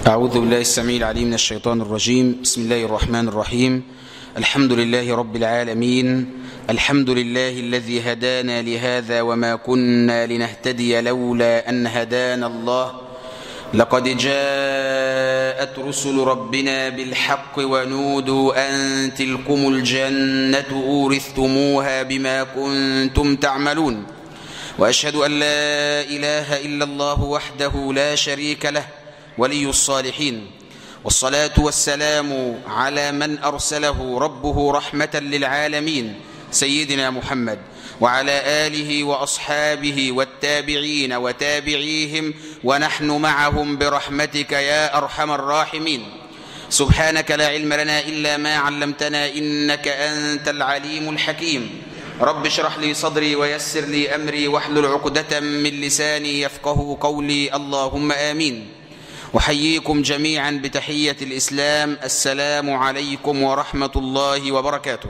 أعوذ بالله السميع العليم من الشيطان الرجيم بسم الله الرحمن الرحيم الحمد لله رب العالمين الحمد لله الذي هدانا لهذا وما كنا لنهتدي لولا أن هدانا الله لقد جاءت رسل ربنا بالحق ونودوا أن تلكم الجنة أورثتموها بما كنتم تعملون وأشهد أن لا إله إلا الله وحده لا شريك له ولي الصالحين والصلاة والسلام على من أرسله ربه رحمة للعالمين سيدنا محمد وعلى آله وأصحابه والتابعين وتابعيهم ونحن معهم برحمتك يا أرحم الراحمين سبحانك لا علم لنا إلا ما علمتنا إنك أنت العليم الحكيم رب اشرح لي صدري ويسر لي أمري واحلل عقدة من لساني يفقه قولي اللهم آمين أحييكم جميعا بتحية الإسلام السلام عليكم ورحمة الله وبركاته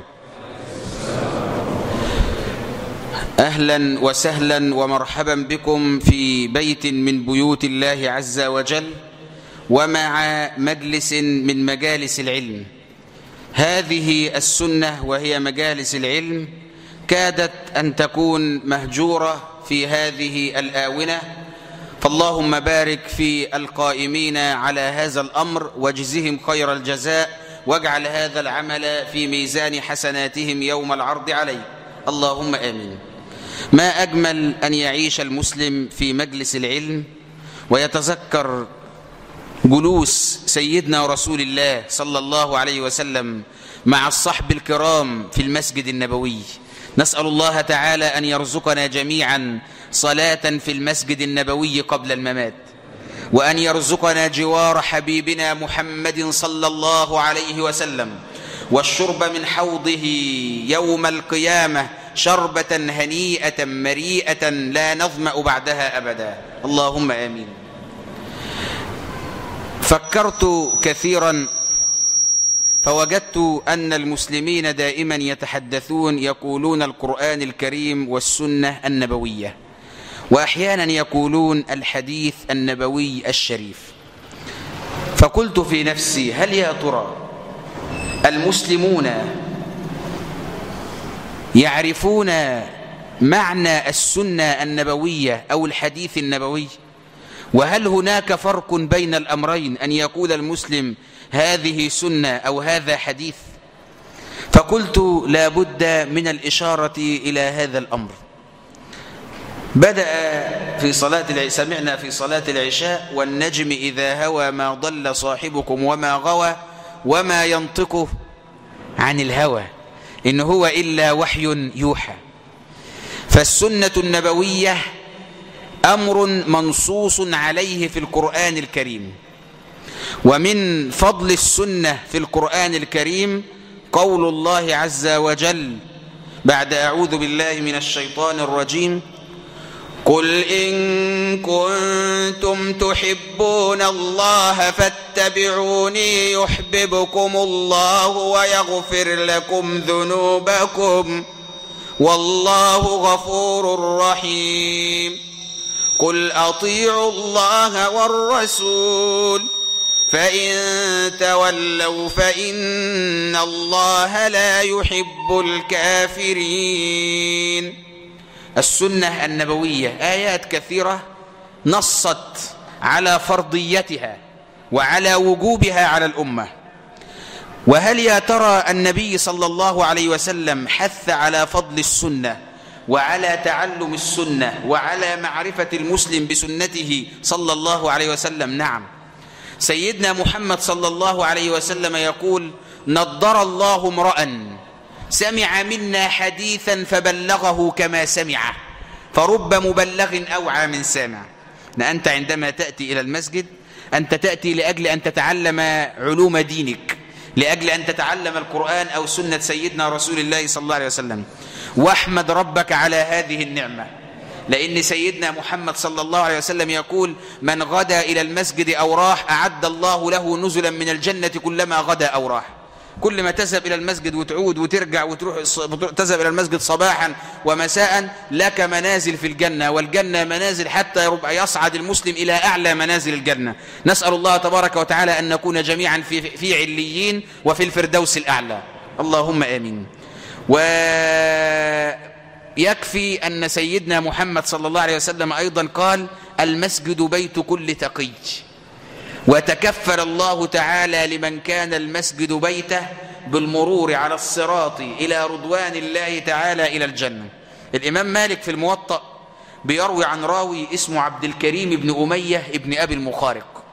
أهلا وسهلا ومرحبا بكم في بيت من بيوت الله عز وجل ومع مجلس من مجالس العلم هذه السنة وهي مجالس العلم كادت أن تكون مهجورة في هذه الآونة فاللهم بارك في القائمين على هذا الأمر واجزهم خير الجزاء واجعل هذا العمل في ميزان حسناتهم يوم العرض عليه اللهم آمين ما أجمل أن يعيش المسلم في مجلس العلم ويتذكر جلوس سيدنا رسول الله صلى الله عليه وسلم مع الصحب الكرام في المسجد النبوي نسأل الله تعالى أن يرزقنا جميعا صلاة في المسجد النبوي قبل الممات وأن يرزقنا جوار حبيبنا محمد صلى الله عليه وسلم والشرب من حوضه يوم القيامة شربة هنيئة مريئة لا نظمأ بعدها أبدا اللهم آمين فكرت كثيرا فوجدت أن المسلمين دائما يتحدثون يقولون القرآن الكريم والسنة النبوية وأحيانا يقولون الحديث النبوي الشريف فقلت في نفسي هل يا ترى المسلمون يعرفون معنى السنة النبوية أو الحديث النبوي وهل هناك فرق بين الأمرين أن يقول المسلم هذه سنة أو هذا حديث فقلت لا بد من الإشارة إلى هذا الأمر بدأ في صلاة العشاء سمعنا في صلاة العشاء والنجم إذا هوى ما ضل صاحبكم وما غوى وما ينطق عن الهوى إن هو إلا وحي يوحى فالسنة النبوية أمر منصوص عليه في القرآن الكريم ومن فضل السنة في القرآن الكريم قول الله عز وجل بعد أعوذ بالله من الشيطان الرجيم قل إن كنتم تحبون الله فاتبعوني يحببكم الله ويغفر لكم ذنوبكم والله غفور رحيم قل أطيعوا الله والرسول فإن تولوا فإن الله لا يحب الكافرين السنة النبوية آيات كثيرة نصت على فرضيتها وعلى وجوبها على الأمة وهل يا ترى النبي صلى الله عليه وسلم حث على فضل السنة وعلى تعلم السنة وعلى معرفة المسلم بسنته صلى الله عليه وسلم نعم سيدنا محمد صلى الله عليه وسلم يقول نضر الله امرأ سمع منا حديثا فبلغه كما سمعه فرب مبلغ أوعى من سامع أنت عندما تأتي إلى المسجد أنت تأتي لأجل أن تتعلم علوم دينك لأجل أن تتعلم القرآن أو سنة سيدنا رسول الله صلى الله عليه وسلم واحمد ربك على هذه النعمة لأن سيدنا محمد صلى الله عليه وسلم يقول من غدا إلى المسجد أو راح أعد الله له نزلا من الجنة كلما غدا أو راح كل ما تذهب إلى المسجد وتعود وترجع وتروح تذهب إلى المسجد صباحا ومساء لك منازل في الجنة والجنة منازل حتى يصعد المسلم إلى أعلى منازل الجنة نسأل الله تبارك وتعالى أن نكون جميعا في, في عليين وفي الفردوس الأعلى اللهم آمين ويكفي أن سيدنا محمد صلى الله عليه وسلم أيضا قال المسجد بيت كل تقي وتكفل الله تعالى لمن كان المسجد بيته بالمرور على الصراط إلى رضوان الله تعالى إلى الجنة الإمام مالك في الموطأ بيروي عن راوي اسمه عبد الكريم بن أمية ابن أبي المخارق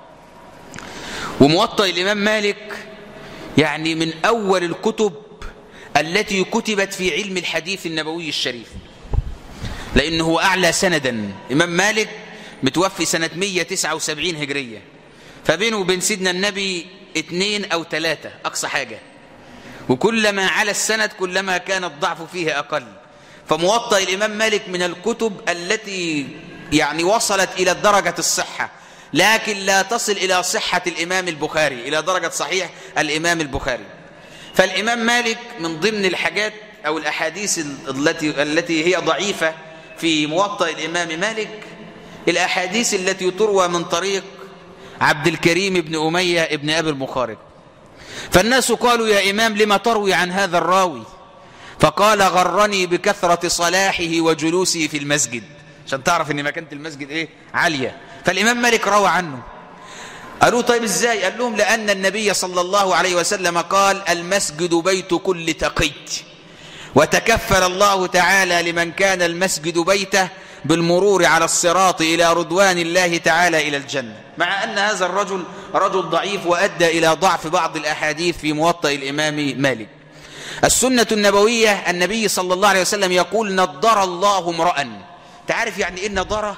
وموطأ الإمام مالك يعني من أول الكتب التي كتبت في علم الحديث النبوي الشريف لأنه هو أعلى سندا إمام مالك متوفي سنة 179 هجرية فبينه وبين سيدنا النبي اثنين أو ثلاثة أقصى حاجة وكلما على السند كلما كان الضعف فيه أقل فموطأ الإمام مالك من الكتب التي يعني وصلت إلى درجة الصحة لكن لا تصل إلى صحة الإمام البخاري إلى درجة صحيح الإمام البخاري فالإمام مالك من ضمن الحاجات أو الأحاديث التي التي هي ضعيفة في موطأ الإمام مالك الأحاديث التي تروى من طريق عبد الكريم بن أمية ابن أبي المخارق فالناس قالوا يا إمام لما تروي عن هذا الراوي فقال غرني بكثرة صلاحه وجلوسه في المسجد عشان تعرف ان مكانة المسجد ايه عالية فالإمام مالك روى عنه قالوا طيب ازاي قال لهم لأن النبي صلى الله عليه وسلم قال المسجد بيت كل تقي وتكفل الله تعالى لمن كان المسجد بيته بالمرور على الصراط إلى رضوان الله تعالى إلى الجنة مع أن هذا الرجل رجل ضعيف وأدى إلى ضعف بعض الأحاديث في موطأ الإمام مالك السنة النبوية النبي صلى الله عليه وسلم يقول نضر الله امرأ تعرف يعني إيه نضرة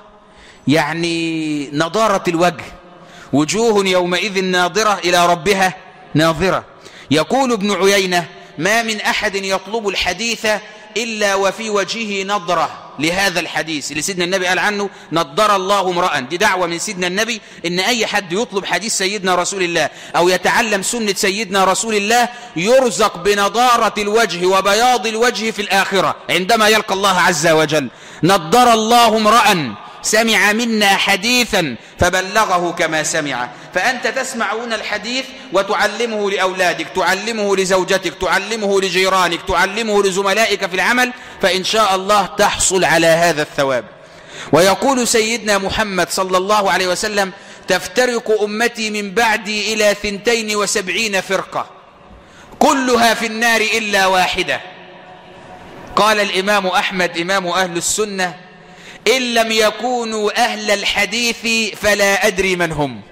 يعني نضارة الوجه وجوه يومئذ ناظرة إلى ربها ناظرة يقول ابن عيينة ما من أحد يطلب الحديث إلا وفي وجهه نظرة لهذا الحديث اللي سيدنا النبي قال عنه نضر الله امرأ دي دعوة من سيدنا النبي إن أي حد يطلب حديث سيدنا رسول الله أو يتعلم سنة سيدنا رسول الله يرزق بنضارة الوجه وبياض الوجه في الآخرة عندما يلقى الله عز وجل نضر الله امرأ سمع منا حديثا فبلغه كما سمع فأنت تسمعون الحديث وتعلمه لأولادك تعلمه لزوجتك تعلمه لجيرانك تعلمه لزملائك في العمل فإن شاء الله تحصل على هذا الثواب ويقول سيدنا محمد صلى الله عليه وسلم تفترق أمتي من بعدي إلى ثنتين وسبعين فرقة كلها في النار إلا واحدة قال الإمام أحمد إمام أهل السنة إن لم يكونوا أهل الحديث فلا أدري من هم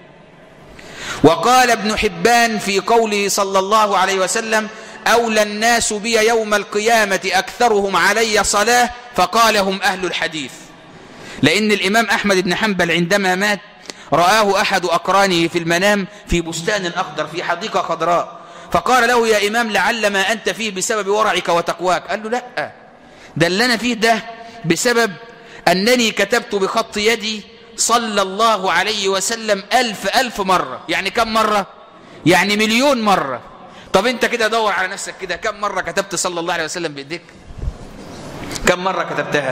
وقال ابن حبان في قوله صلى الله عليه وسلم أولى الناس بي يوم القيامة أكثرهم علي صلاة فقال هم أهل الحديث لأن الإمام أحمد بن حنبل عندما مات رآه أحد أقرانه في المنام في بستان أخضر في حديقة خضراء فقال له يا إمام لعل ما أنت فيه بسبب ورعك وتقواك قال له لا ده اللي أنا فيه ده بسبب أنني كتبت بخط يدي صلى الله عليه وسلم ألف ألف مرة يعني كم مرة يعني مليون مرة طب انت كده دور على نفسك كده كم مرة كتبت صلى الله عليه وسلم بإيديك كم مرة كتبتها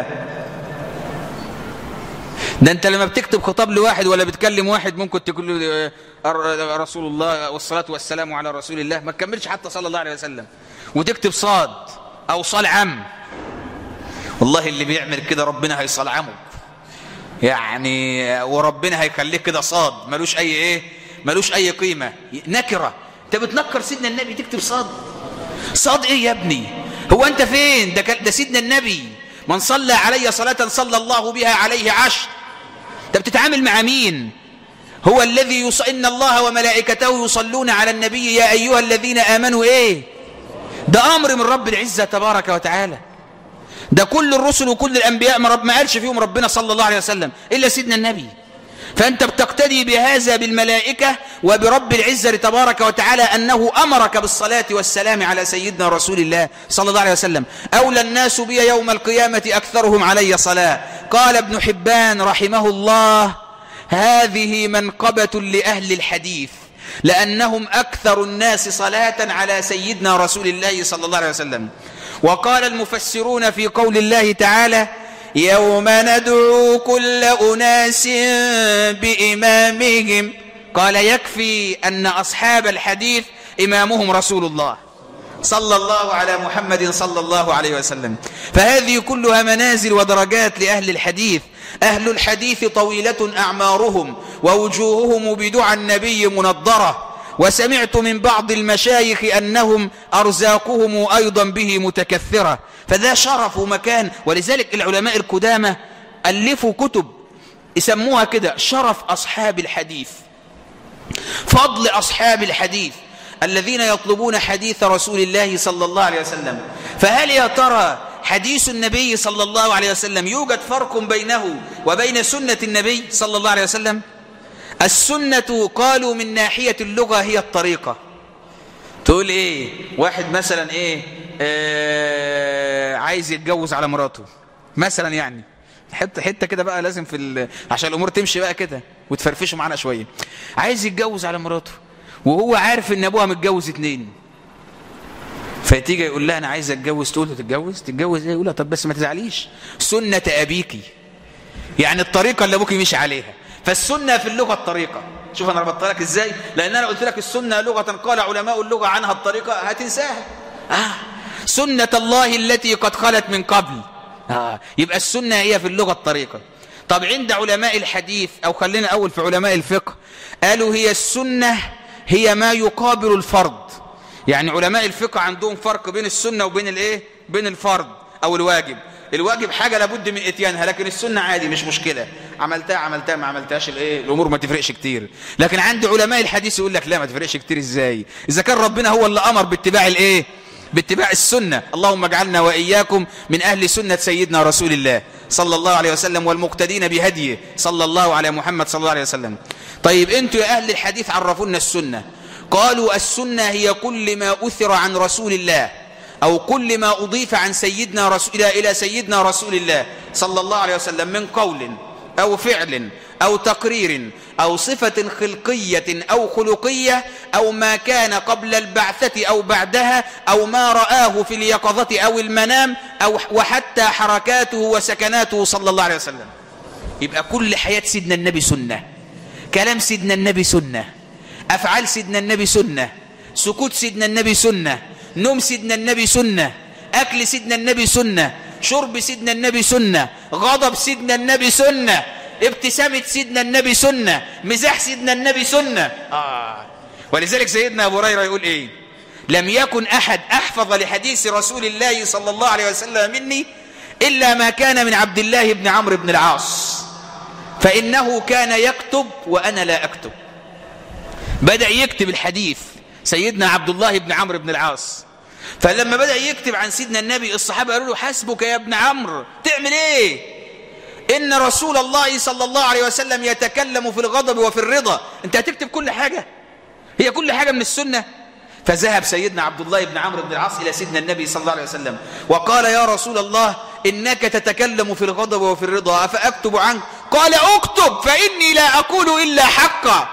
ده انت لما بتكتب خطاب لواحد ولا بتكلم واحد ممكن تقول له رسول الله والصلاة والسلام على رسول الله ما تكملش حتى صلى الله عليه وسلم وتكتب صاد أو صال عم والله اللي بيعمل كده ربنا هيصلعمه يعني وربنا هيخليك كده صاد ملوش اي ايه ملوش اي قيمة نكرة انت بتنكر سيدنا النبي تكتب صاد صاد ايه يا ابني هو انت فين ده, ده سيدنا النبي من صلى علي صلاة صلى الله بها عليه عشر انت بتتعامل مع مين هو الذي يص... إن الله وملائكته يصلون على النبي يا أيها الذين آمنوا إيه ده أمر من رب العزة تبارك وتعالى ده كل الرسل وكل الأنبياء ما, رب ما قالش فيهم ربنا صلى الله عليه وسلم إلا سيدنا النبي فأنت بتقتدي بهذا بالملائكة وبرب العزة تبارك وتعالى أنه أمرك بالصلاة والسلام على سيدنا رسول الله صلى الله عليه وسلم أولى الناس بي يوم القيامة أكثرهم علي صلاة قال ابن حبان رحمه الله هذه منقبة لأهل الحديث لأنهم أكثر الناس صلاة على سيدنا رسول الله صلى الله عليه وسلم وقال المفسرون في قول الله تعالى يوم ندعو كل أناس بإمامهم قال يكفي أن أصحاب الحديث إمامهم رسول الله صلى الله على محمد صلى الله عليه وسلم فهذه كلها منازل ودرجات لأهل الحديث أهل الحديث طويلة أعمارهم ووجوههم بدعى النبي منضرة وسمعت من بعض المشايخ أنهم أرزاقهم أيضا به متكثرة فذا شرف ومكان ولذلك العلماء القدامى ألفوا كتب يسموها كده شرف أصحاب الحديث فضل أصحاب الحديث الذين يطلبون حديث رسول الله صلى الله عليه وسلم فهل يا ترى حديث النبي صلى الله عليه وسلم يوجد فرق بينه وبين سنة النبي صلى الله عليه وسلم السنة قالوا من ناحية اللغة هي الطريقة تقول ايه واحد مثلا ايه آه عايز يتجوز على مراته مثلا يعني حته حته كده بقى لازم في ال... عشان الامور تمشي بقى كده وتفرفشوا معانا شويه عايز يتجوز على مراته وهو عارف ان ابوها متجوز اتنين فتيجي يقول لها انا عايز اتجوز تقول له تتجوز تتجوز ايه يقول لها طب بس ما تزعليش سنه ابيكي يعني الطريقه اللي ابوكي مشي عليها فالسنه في اللغه الطريقه شوف انا ربطت لك ازاي لان انا قلت لك السنه لغه قال علماء اللغه عنها الطريقه هتنساها آه. سنه الله التي قد خلت من قبل آه. يبقى السنه هي في اللغه الطريقه طب عند علماء الحديث او خلينا اول في علماء الفقه قالوا هي السنه هي ما يقابل الفرض يعني علماء الفقه عندهم فرق بين السنة وبين الايه بين الفرض او الواجب الواجب حاجة لابد من اتيانها لكن السنة عادي مش مشكلة عملتها عملتها ما عملتهاش الايه الامور ما تفرقش كتير لكن عند علماء الحديث يقول لك لا ما تفرقش كتير ازاي اذا كان ربنا هو اللي امر باتباع الايه باتباع السنة اللهم اجعلنا وإياكم من أهل سنة سيدنا رسول الله صلى الله عليه وسلم والمقتدين بهديه صلى الله على محمد صلى الله عليه وسلم طيب انتوا يا أهل الحديث عرفونا السنة قالوا السنة هي كل ما أثر عن رسول الله أو كل ما أضيف عن سيدنا رسول إلى سيدنا رسول الله صلى الله عليه وسلم من قول أو فعل أو تقرير أو صفة خلقية أو خلقية أو ما كان قبل البعثة أو بعدها أو ما رآه في اليقظة أو المنام أو وحتى حركاته وسكناته صلى الله عليه وسلم يبقى كل حياة سيدنا النبي سنة كلام سيدنا النبي سنة أفعال سيدنا النبي سنة سكوت سيدنا النبي سنة نوم سيدنا النبي سنة أكل سيدنا النبي سنة شرب سيدنا النبي سنة غضب سيدنا النبي سنة ابتسامة سيدنا النبي سنة مزاح سيدنا النبي سنة آه. ولذلك سيدنا أبو هريرة يقول إيه لم يكن أحد أحفظ لحديث رسول الله صلى الله عليه وسلم مني إلا ما كان من عبد الله بن عمرو بن العاص فإنه كان يكتب وأنا لا أكتب بدأ يكتب الحديث سيدنا عبد الله بن عمرو بن العاص فلما بدأ يكتب عن سيدنا النبي الصحابة قالوا له حسبك يا ابن عمرو تعمل ايه إن رسول الله صلى الله عليه وسلم يتكلم في الغضب وفي الرضا أنت هتكتب كل حاجة هي كل حاجة من السنة فذهب سيدنا عبد الله بن عمرو بن العاص إلى سيدنا النبي صلى الله عليه وسلم وقال يا رسول الله إنك تتكلم في الغضب وفي الرضا أفأكتب عنك قال اكتب فإني لا أقول إلا حقا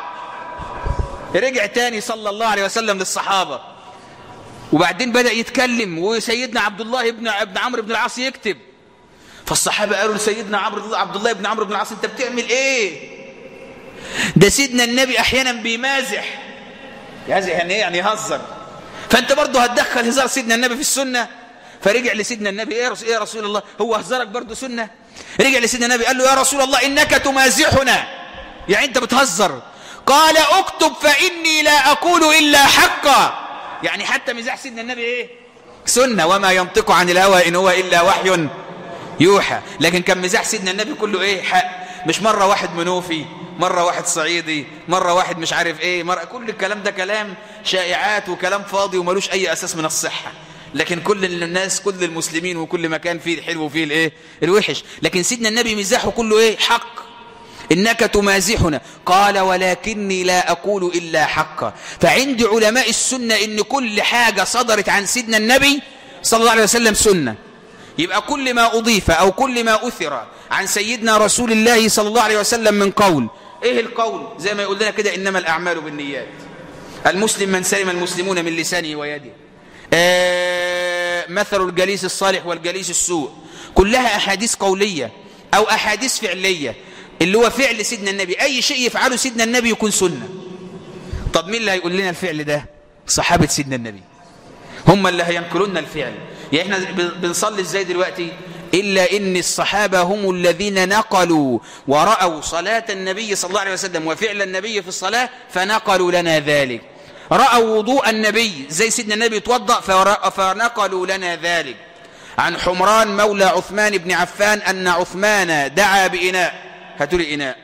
رجع تاني صلى الله عليه وسلم للصحابة وبعدين بدأ يتكلم وسيدنا عبد الله بن ابن عمرو بن العاص يكتب فالصحابة قالوا لسيدنا عمرو عبد الله بن عمرو بن العاص انت بتعمل ايه ده سيدنا النبي احيانا بيمازح يمازح يعني ايه يعني يهزر فانت برضه هتدخل هزار سيدنا النبي في السنة فرجع لسيدنا النبي ايه رسول, إيه رسول الله هو هزارك برضه سنة رجع لسيدنا النبي قال له يا رسول الله انك تمازحنا يعني انت بتهزر قال اكتب فاني لا اقول الا حقا يعني حتى مزاح سيدنا النبي ايه سنة وما ينطق عن الهوى ان هو الا وحي يوحى لكن كان مزاح سيدنا النبي كله ايه حق مش مرة واحد منوفي مرة واحد صعيدي مرة واحد مش عارف ايه مرة كل الكلام ده كلام شائعات وكلام فاضي وملوش اي اساس من الصحة لكن كل الناس كل المسلمين وكل مكان فيه الحلو وفيه الايه الوحش لكن سيدنا النبي مزاحه كله ايه حق إنك تمازحنا قال ولكني لا أقول إلا حقا فعند علماء السنة إن كل حاجة صدرت عن سيدنا النبي صلى الله عليه وسلم سنة يبقى كل ما أضيف أو كل ما أثر عن سيدنا رسول الله صلى الله عليه وسلم من قول إيه القول زي ما يقول لنا كده إنما الأعمال بالنيات المسلم من سلم المسلمون من لسانه ويده آه مثل الجليس الصالح والجليس السوء كلها أحاديث قولية أو أحاديث فعلية اللي هو فعل سيدنا النبي أي شيء يفعله سيدنا النبي يكون سنة طب مين اللي هيقول لنا الفعل ده صحابة سيدنا النبي هم اللي هينقلوا لنا الفعل يعني احنا بنصلي ازاي دلوقتي إلا إن الصحابة هم الذين نقلوا ورأوا صلاة النبي صلى الله عليه وسلم وفعل النبي في الصلاة فنقلوا لنا ذلك رأوا وضوء النبي زي سيدنا النبي توضأ فنقلوا لنا ذلك عن حمران مولى عثمان بن عفان أن عثمان دعا بإناء هاتوا لي إناء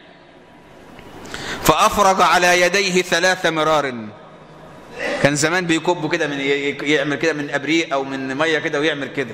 فأفرغ على يديه ثلاث مرار كان زمان بيكبوا كده من يعمل كده من أبريق أو من مية كده ويعمل كده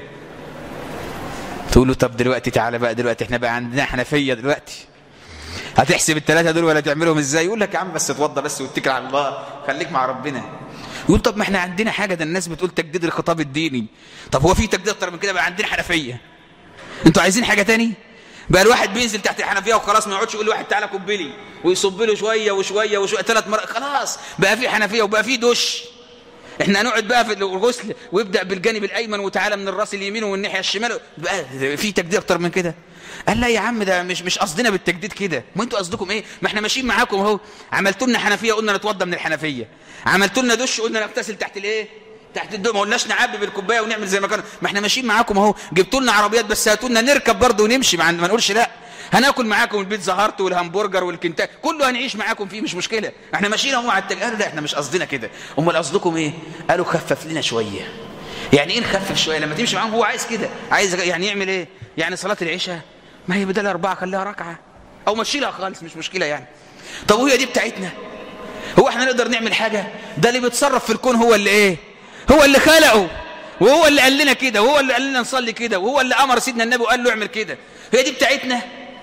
تقول له طب دلوقتي تعالى بقى دلوقتي احنا بقى عندنا حنفية دلوقتي هتحسب الثلاثة دول ولا تعملهم ازاي يقول لك يا عم بس اتوضى بس واتكل على الله خليك مع ربنا يقول طب ما احنا عندنا حاجة ده الناس بتقول تجديد الخطاب الديني طب هو في تجديد اكتر من كده بقى عندنا حنفية انتوا عايزين حاجة تاني بقى الواحد بينزل تحت الحنفيه وخلاص ما يقعدش يقول لواحد تعالى كب لي ويصب له شويه وشويه وشويه ثلاث مرات خلاص بقى في حنفيه وبقى في دش احنا هنقعد بقى في الغسل ويبدا بالجانب الايمن وتعالى من الراس اليمين والناحيه الشمال بقى في تجديد اكتر من كده قال لا يا عم ده مش مش قصدنا بالتجديد كده ما انتوا قصدكم ايه ما احنا ماشيين معاكم اهو عملتوا لنا حنفيه قلنا نتوضى من الحنفيه عملتوا لنا دش قلنا نغتسل تحت الايه تحت الدم ما قلناش نعبي بالكوبايه ونعمل زي ما كانوا ما احنا ماشيين معاكم اهو جبتوا لنا عربيات بس هاتوا لنا نركب برضه ونمشي ما نقولش لا هناكل معاكم البيتزا هارت والهمبرجر والكنتاكي كله هنعيش معاكم فيه مش مشكله احنا ماشيين اهو على التج... قالوا لا احنا مش قصدنا كده امال قصدكم ايه قالوا خفف لنا شويه يعني ايه نخفف شويه لما تمشي معاهم هو عايز كده عايز يعني يعمل ايه يعني صلاه العشاء ما هي بدل اربعه خليها ركعه او ما تشيلها خالص مش مشكله يعني طب وهي دي بتاعتنا هو احنا نقدر نعمل حاجه ده اللي بيتصرف في الكون هو اللي ايه هو اللي خلقه وهو اللي قال لنا كده وهو اللي قال لنا نصلي كده وهو اللي امر سيدنا النبي وقال له اعمل كده هي دي بتاعتنا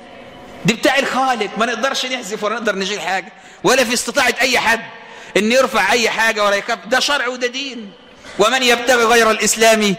دي بتاع الخالق ما نقدرش نحذف ولا نقدر نشيل حاجه ولا في استطاعه اي حد ان يرفع اي حاجه ولا يكف ده شرع وده دين ومن يبتغي غير الاسلام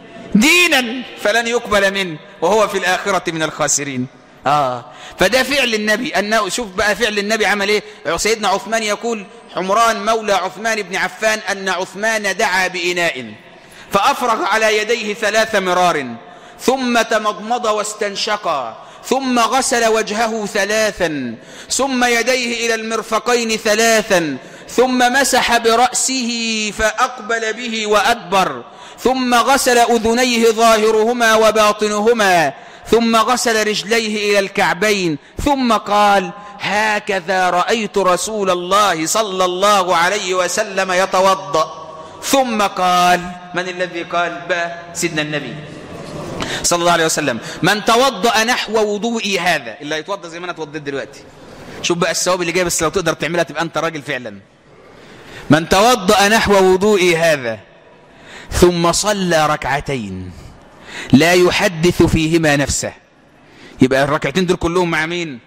دينا فلن يقبل منه وهو في الاخره من الخاسرين اه فده فعل النبي انه شوف بقى فعل النبي عمل ايه سيدنا عثمان يقول حمران مولى عثمان بن عفان ان عثمان دعا باناء فافرغ على يديه ثلاث مرار ثم تمضمض واستنشقا ثم غسل وجهه ثلاثا ثم يديه إلى المرفقين ثلاثا ثم مسح برأسه فأقبل به وأدبر ثم غسل أذنيه ظاهرهما وباطنهما ثم غسل رجليه إلى الكعبين ثم قال هكذا رأيت رسول الله صلى الله عليه وسلم يتوضأ ثم قال من الذي قال با سيدنا النبي صلى الله عليه وسلم من توضأ نحو وضوئي هذا اللي هيتوضأ زي ما انا اتوضيت دلوقتي شوف بقى الثواب اللي جاي بس لو تقدر تعملها تبقى انت راجل فعلا من توضأ نحو وضوئي هذا ثم صلى ركعتين لا يحدث فيهما نفسه يبقى الركعتين دول كلهم مع مين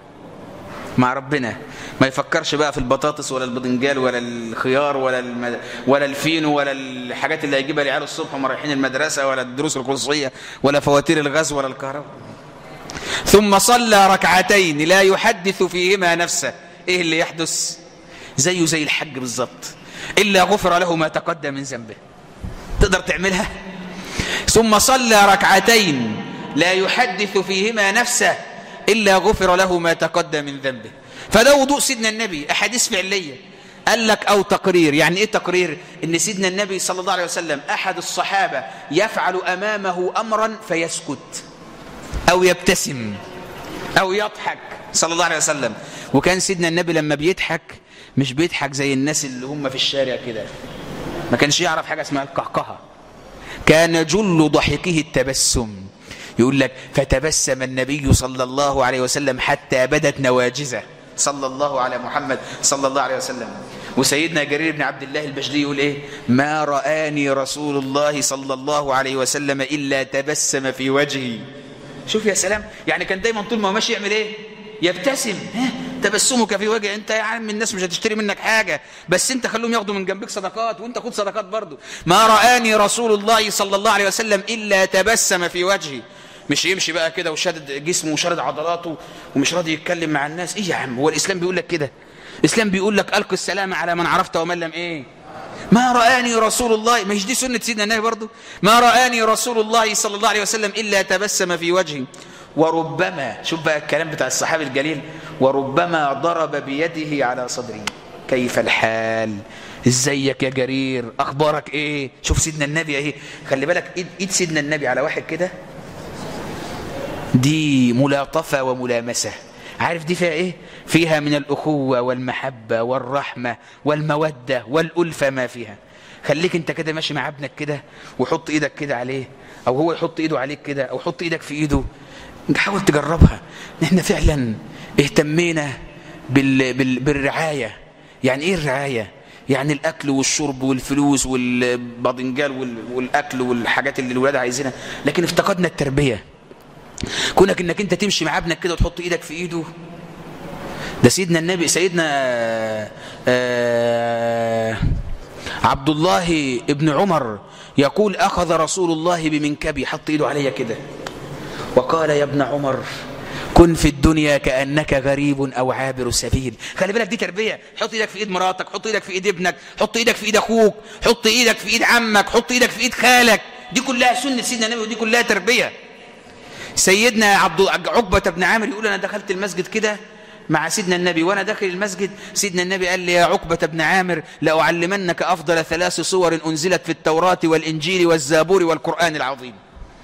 مع ربنا ما يفكرش بقى في البطاطس ولا البدنجال ولا الخيار ولا المد... ولا الفينو ولا الحاجات اللي هيجيبها العيال الصبح وهم رايحين المدرسه ولا الدروس الخصوصيه ولا فواتير الغاز ولا الكهرباء ثم صلى ركعتين لا يحدث فيهما نفسه ايه اللي يحدث زيه زي الحج بالظبط الا غفر له ما تقدم من ذنبه تقدر تعملها ثم صلى ركعتين لا يحدث فيهما نفسه إلا غفر له ما تقدم من ذنبه فده وضوء سيدنا النبي أحاديث فعلية قال لك أو تقرير يعني إيه تقرير إن سيدنا النبي صلى الله عليه وسلم أحد الصحابة يفعل أمامه أمرا فيسكت أو يبتسم أو يضحك صلى الله عليه وسلم وكان سيدنا النبي لما بيضحك مش بيضحك زي الناس اللي هم في الشارع كده ما كانش يعرف حاجة اسمها القهقهة كان جل ضحكه التبسم يقول لك فتبسم النبي صلى الله عليه وسلم حتى بدت نواجزه صلى الله على محمد صلى الله عليه وسلم وسيدنا جرير بن عبد الله البجلي يقول ايه ما رآني رسول الله صلى الله عليه وسلم إلا تبسم في وجهي شوف يا سلام يعني كان دايما طول ما هو ماشي يعمل ايه يبتسم ها تبسمك في وجه انت يا عم الناس مش هتشتري منك حاجة بس انت خلوهم ياخدوا من جنبك صدقات وانت خد صدقات برضو ما رآني رسول الله صلى الله عليه وسلم إلا تبسم في وجهي مش يمشي بقى كده وشادد جسمه وشادد عضلاته ومش راضي يتكلم مع الناس ايه يا عم هو الاسلام بيقول لك كده الإسلام بيقول لك ألقي السلام على من عرفت ومن لم إيه ما رآني رسول الله مش دي سنة سيدنا النبي برضو ما رآني رسول الله صلى الله عليه وسلم إلا تبسم في وجهي وربما شوف بقى الكلام بتاع الصحابي الجليل وربما ضرب بيده على صدري كيف الحال ازيك يا جرير اخبارك ايه شوف سيدنا النبي اهي خلي بالك ايد, إيد سيدنا النبي على واحد كده دي ملاطفة وملامسة عارف دي فيها ايه فيها من الأخوة والمحبة والرحمة والمودة والألفة ما فيها خليك انت كده ماشي مع ابنك كده وحط ايدك كده عليه او هو يحط ايده عليك كده او حط ايدك في ايده حاول تجربها احنا فعلا اهتمينا بال... بال... بالرعاية يعني ايه الرعاية يعني الاكل والشرب والفلوس والباذنجال وال... والاكل والحاجات اللي الولاد عايزينها لكن افتقدنا التربيه كونك انك انت تمشي مع ابنك كده وتحط ايدك في ايده ده سيدنا النبي سيدنا آه عبد الله ابن عمر يقول اخذ رسول الله بمنكبي حط ايده عليا كده وقال يا ابن عمر كن في الدنيا كانك غريب او عابر سبيل خلي بالك دي تربيه حط ايدك في ايد مراتك حط ايدك في ايد ابنك حط ايدك في ايد اخوك حط ايدك في ايد عمك حط ايدك في ايد خالك دي كلها سنه سيدنا النبي ودي كلها تربيه سيدنا عبد عقبة بن عامر يقول أنا دخلت المسجد كده مع سيدنا النبي وأنا داخل المسجد سيدنا النبي قال لي يا عقبة بن عامر لأعلمنك أفضل ثلاث صور أنزلت في التوراة والإنجيل والزابور والقرآن العظيم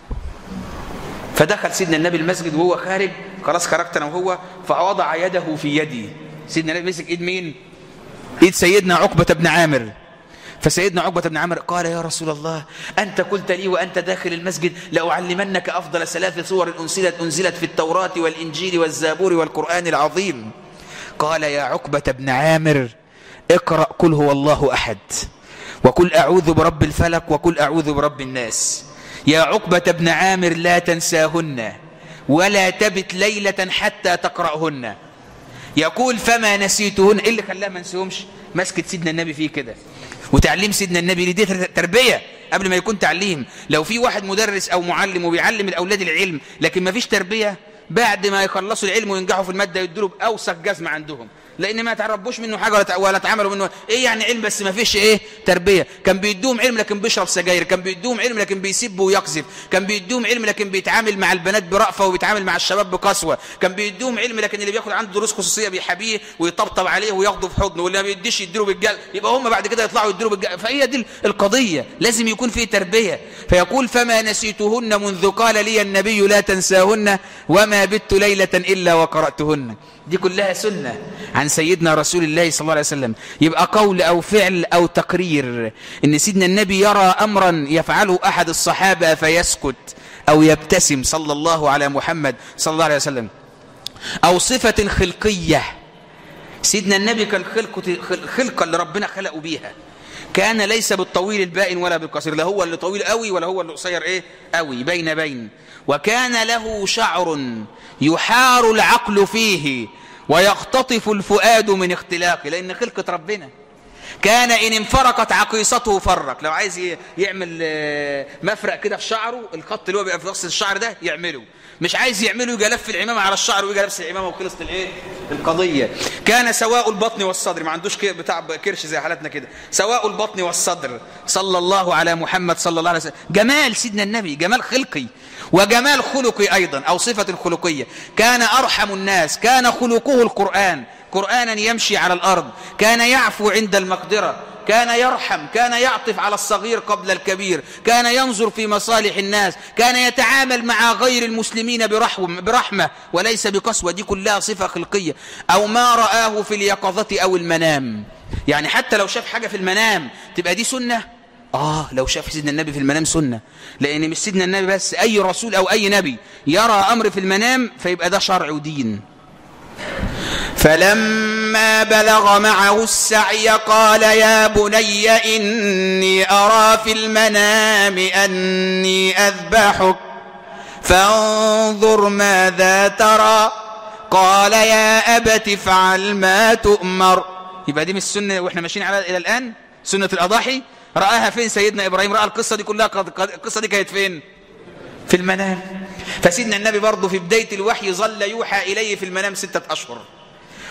فدخل سيدنا النبي المسجد وهو خارج خلاص خرجت أنا وهو فوضع يده في يدي سيدنا النبي مسك إيد مين إيد سيدنا عقبة بن عامر فسيدنا عقبة بن عمرو قال يا رسول الله أنت قلت لي وأنت داخل المسجد لأعلمنك أفضل ثلاث صور أنزلت, أنزلت في التوراة والإنجيل والزابور والقرآن العظيم قال يا عقبة بن عامر اقرأ قل هو الله أحد وقل أعوذ برب الفلق وقل أعوذ برب الناس يا عقبة بن عامر لا تنساهن ولا تبت ليلة حتى تقرأهن يقول فما نسيتهن إيه اللي خلاه ما نسيهمش مسكت سيدنا النبي فيه كده وتعليم سيدنا النبي دي تربية قبل ما يكون تعليم لو في واحد مدرس أو معلم وبيعلم الأولاد العلم لكن ما فيش تربية بعد ما يخلصوا العلم وينجحوا في المادة يدروا بأوسخ جزمة عندهم لان ما تعربوش منه حاجه ولا ولا تعملوا منه ايه يعني علم بس ما فيش ايه تربيه كان بيدوهم علم لكن بيشرب سجاير كان بيدوهم علم لكن بيسب ويقذف كان بيدوهم علم لكن بيتعامل مع البنات برأفه وبيتعامل مع الشباب بقسوه كان بيدوهم علم لكن اللي بياخد عنده دروس خصوصيه بيحابيه ويطبطب عليه وياخده في حضنه واللي ما بيديش يديله بالجل يبقى هم بعد كده يطلعوا يديله بالجل فهي دي القضيه لازم يكون فيه تربيه فيقول فما نسيتهن منذ قال لي النبي لا تنساهن وما بت ليله الا وقراتهن دي كلها سنة عن سيدنا رسول الله صلى الله عليه وسلم يبقى قول أو فعل أو تقرير إن سيدنا النبي يرى أمرا يفعله أحد الصحابة فيسكت أو يبتسم صلى الله على محمد صلى الله عليه وسلم أو صفة خلقية سيدنا النبي كان خلقة, خلقة اللي ربنا خلقه بيها كان ليس بالطويل البائن ولا بالقصير لا هو اللي طويل قوي ولا هو اللي قصير ايه قوي بين بين وكان له شعر يحار العقل فيه ويختطف الفؤاد من اختلاقه لأن خلقة ربنا كان إن انفرقت عقيصته فرق لو عايز يعمل مفرق كده في شعره الخط اللي هو بيبقى في وسط الشعر ده يعمله مش عايز يعمله يجي لف العمامة على الشعر ويجي لابس العمامة وخلصت الايه القضية كان سواء البطن والصدر ما عندوش بتاع كرش زي حالتنا كده سواء البطن والصدر صلى الله على محمد صلى الله عليه وسلم جمال سيدنا النبي جمال خلقي وجمال خلقي أيضا أو صفة خلقية كان أرحم الناس كان خلقه القرآن قرآنا يمشي على الأرض كان يعفو عند المقدرة كان يرحم كان يعطف على الصغير قبل الكبير كان ينظر في مصالح الناس كان يتعامل مع غير المسلمين برحمة وليس بقسوة دي كلها صفة خلقية أو ما رآه في اليقظة أو المنام يعني حتى لو شاف حاجة في المنام تبقى دي سنة آه لو شاف سيدنا النبي في المنام سنة لأن مش سيدنا النبي بس أي رسول أو أي نبي يرى أمر في المنام فيبقى ده شرع ودين فلما بلغ معه السعي قال يا بني إني أرى في المنام أني أذبحك فانظر ماذا ترى قال يا أبت افعل ما تؤمر يبقى دي مش السنة وإحنا ماشيين على إلى الآن سنة الأضاحي رآها فين سيدنا إبراهيم رأى القصة دي كلها القصة دي كانت فين في المنام فسيدنا النبي برضه في بداية الوحي ظل يوحى إليه في المنام ستة أشهر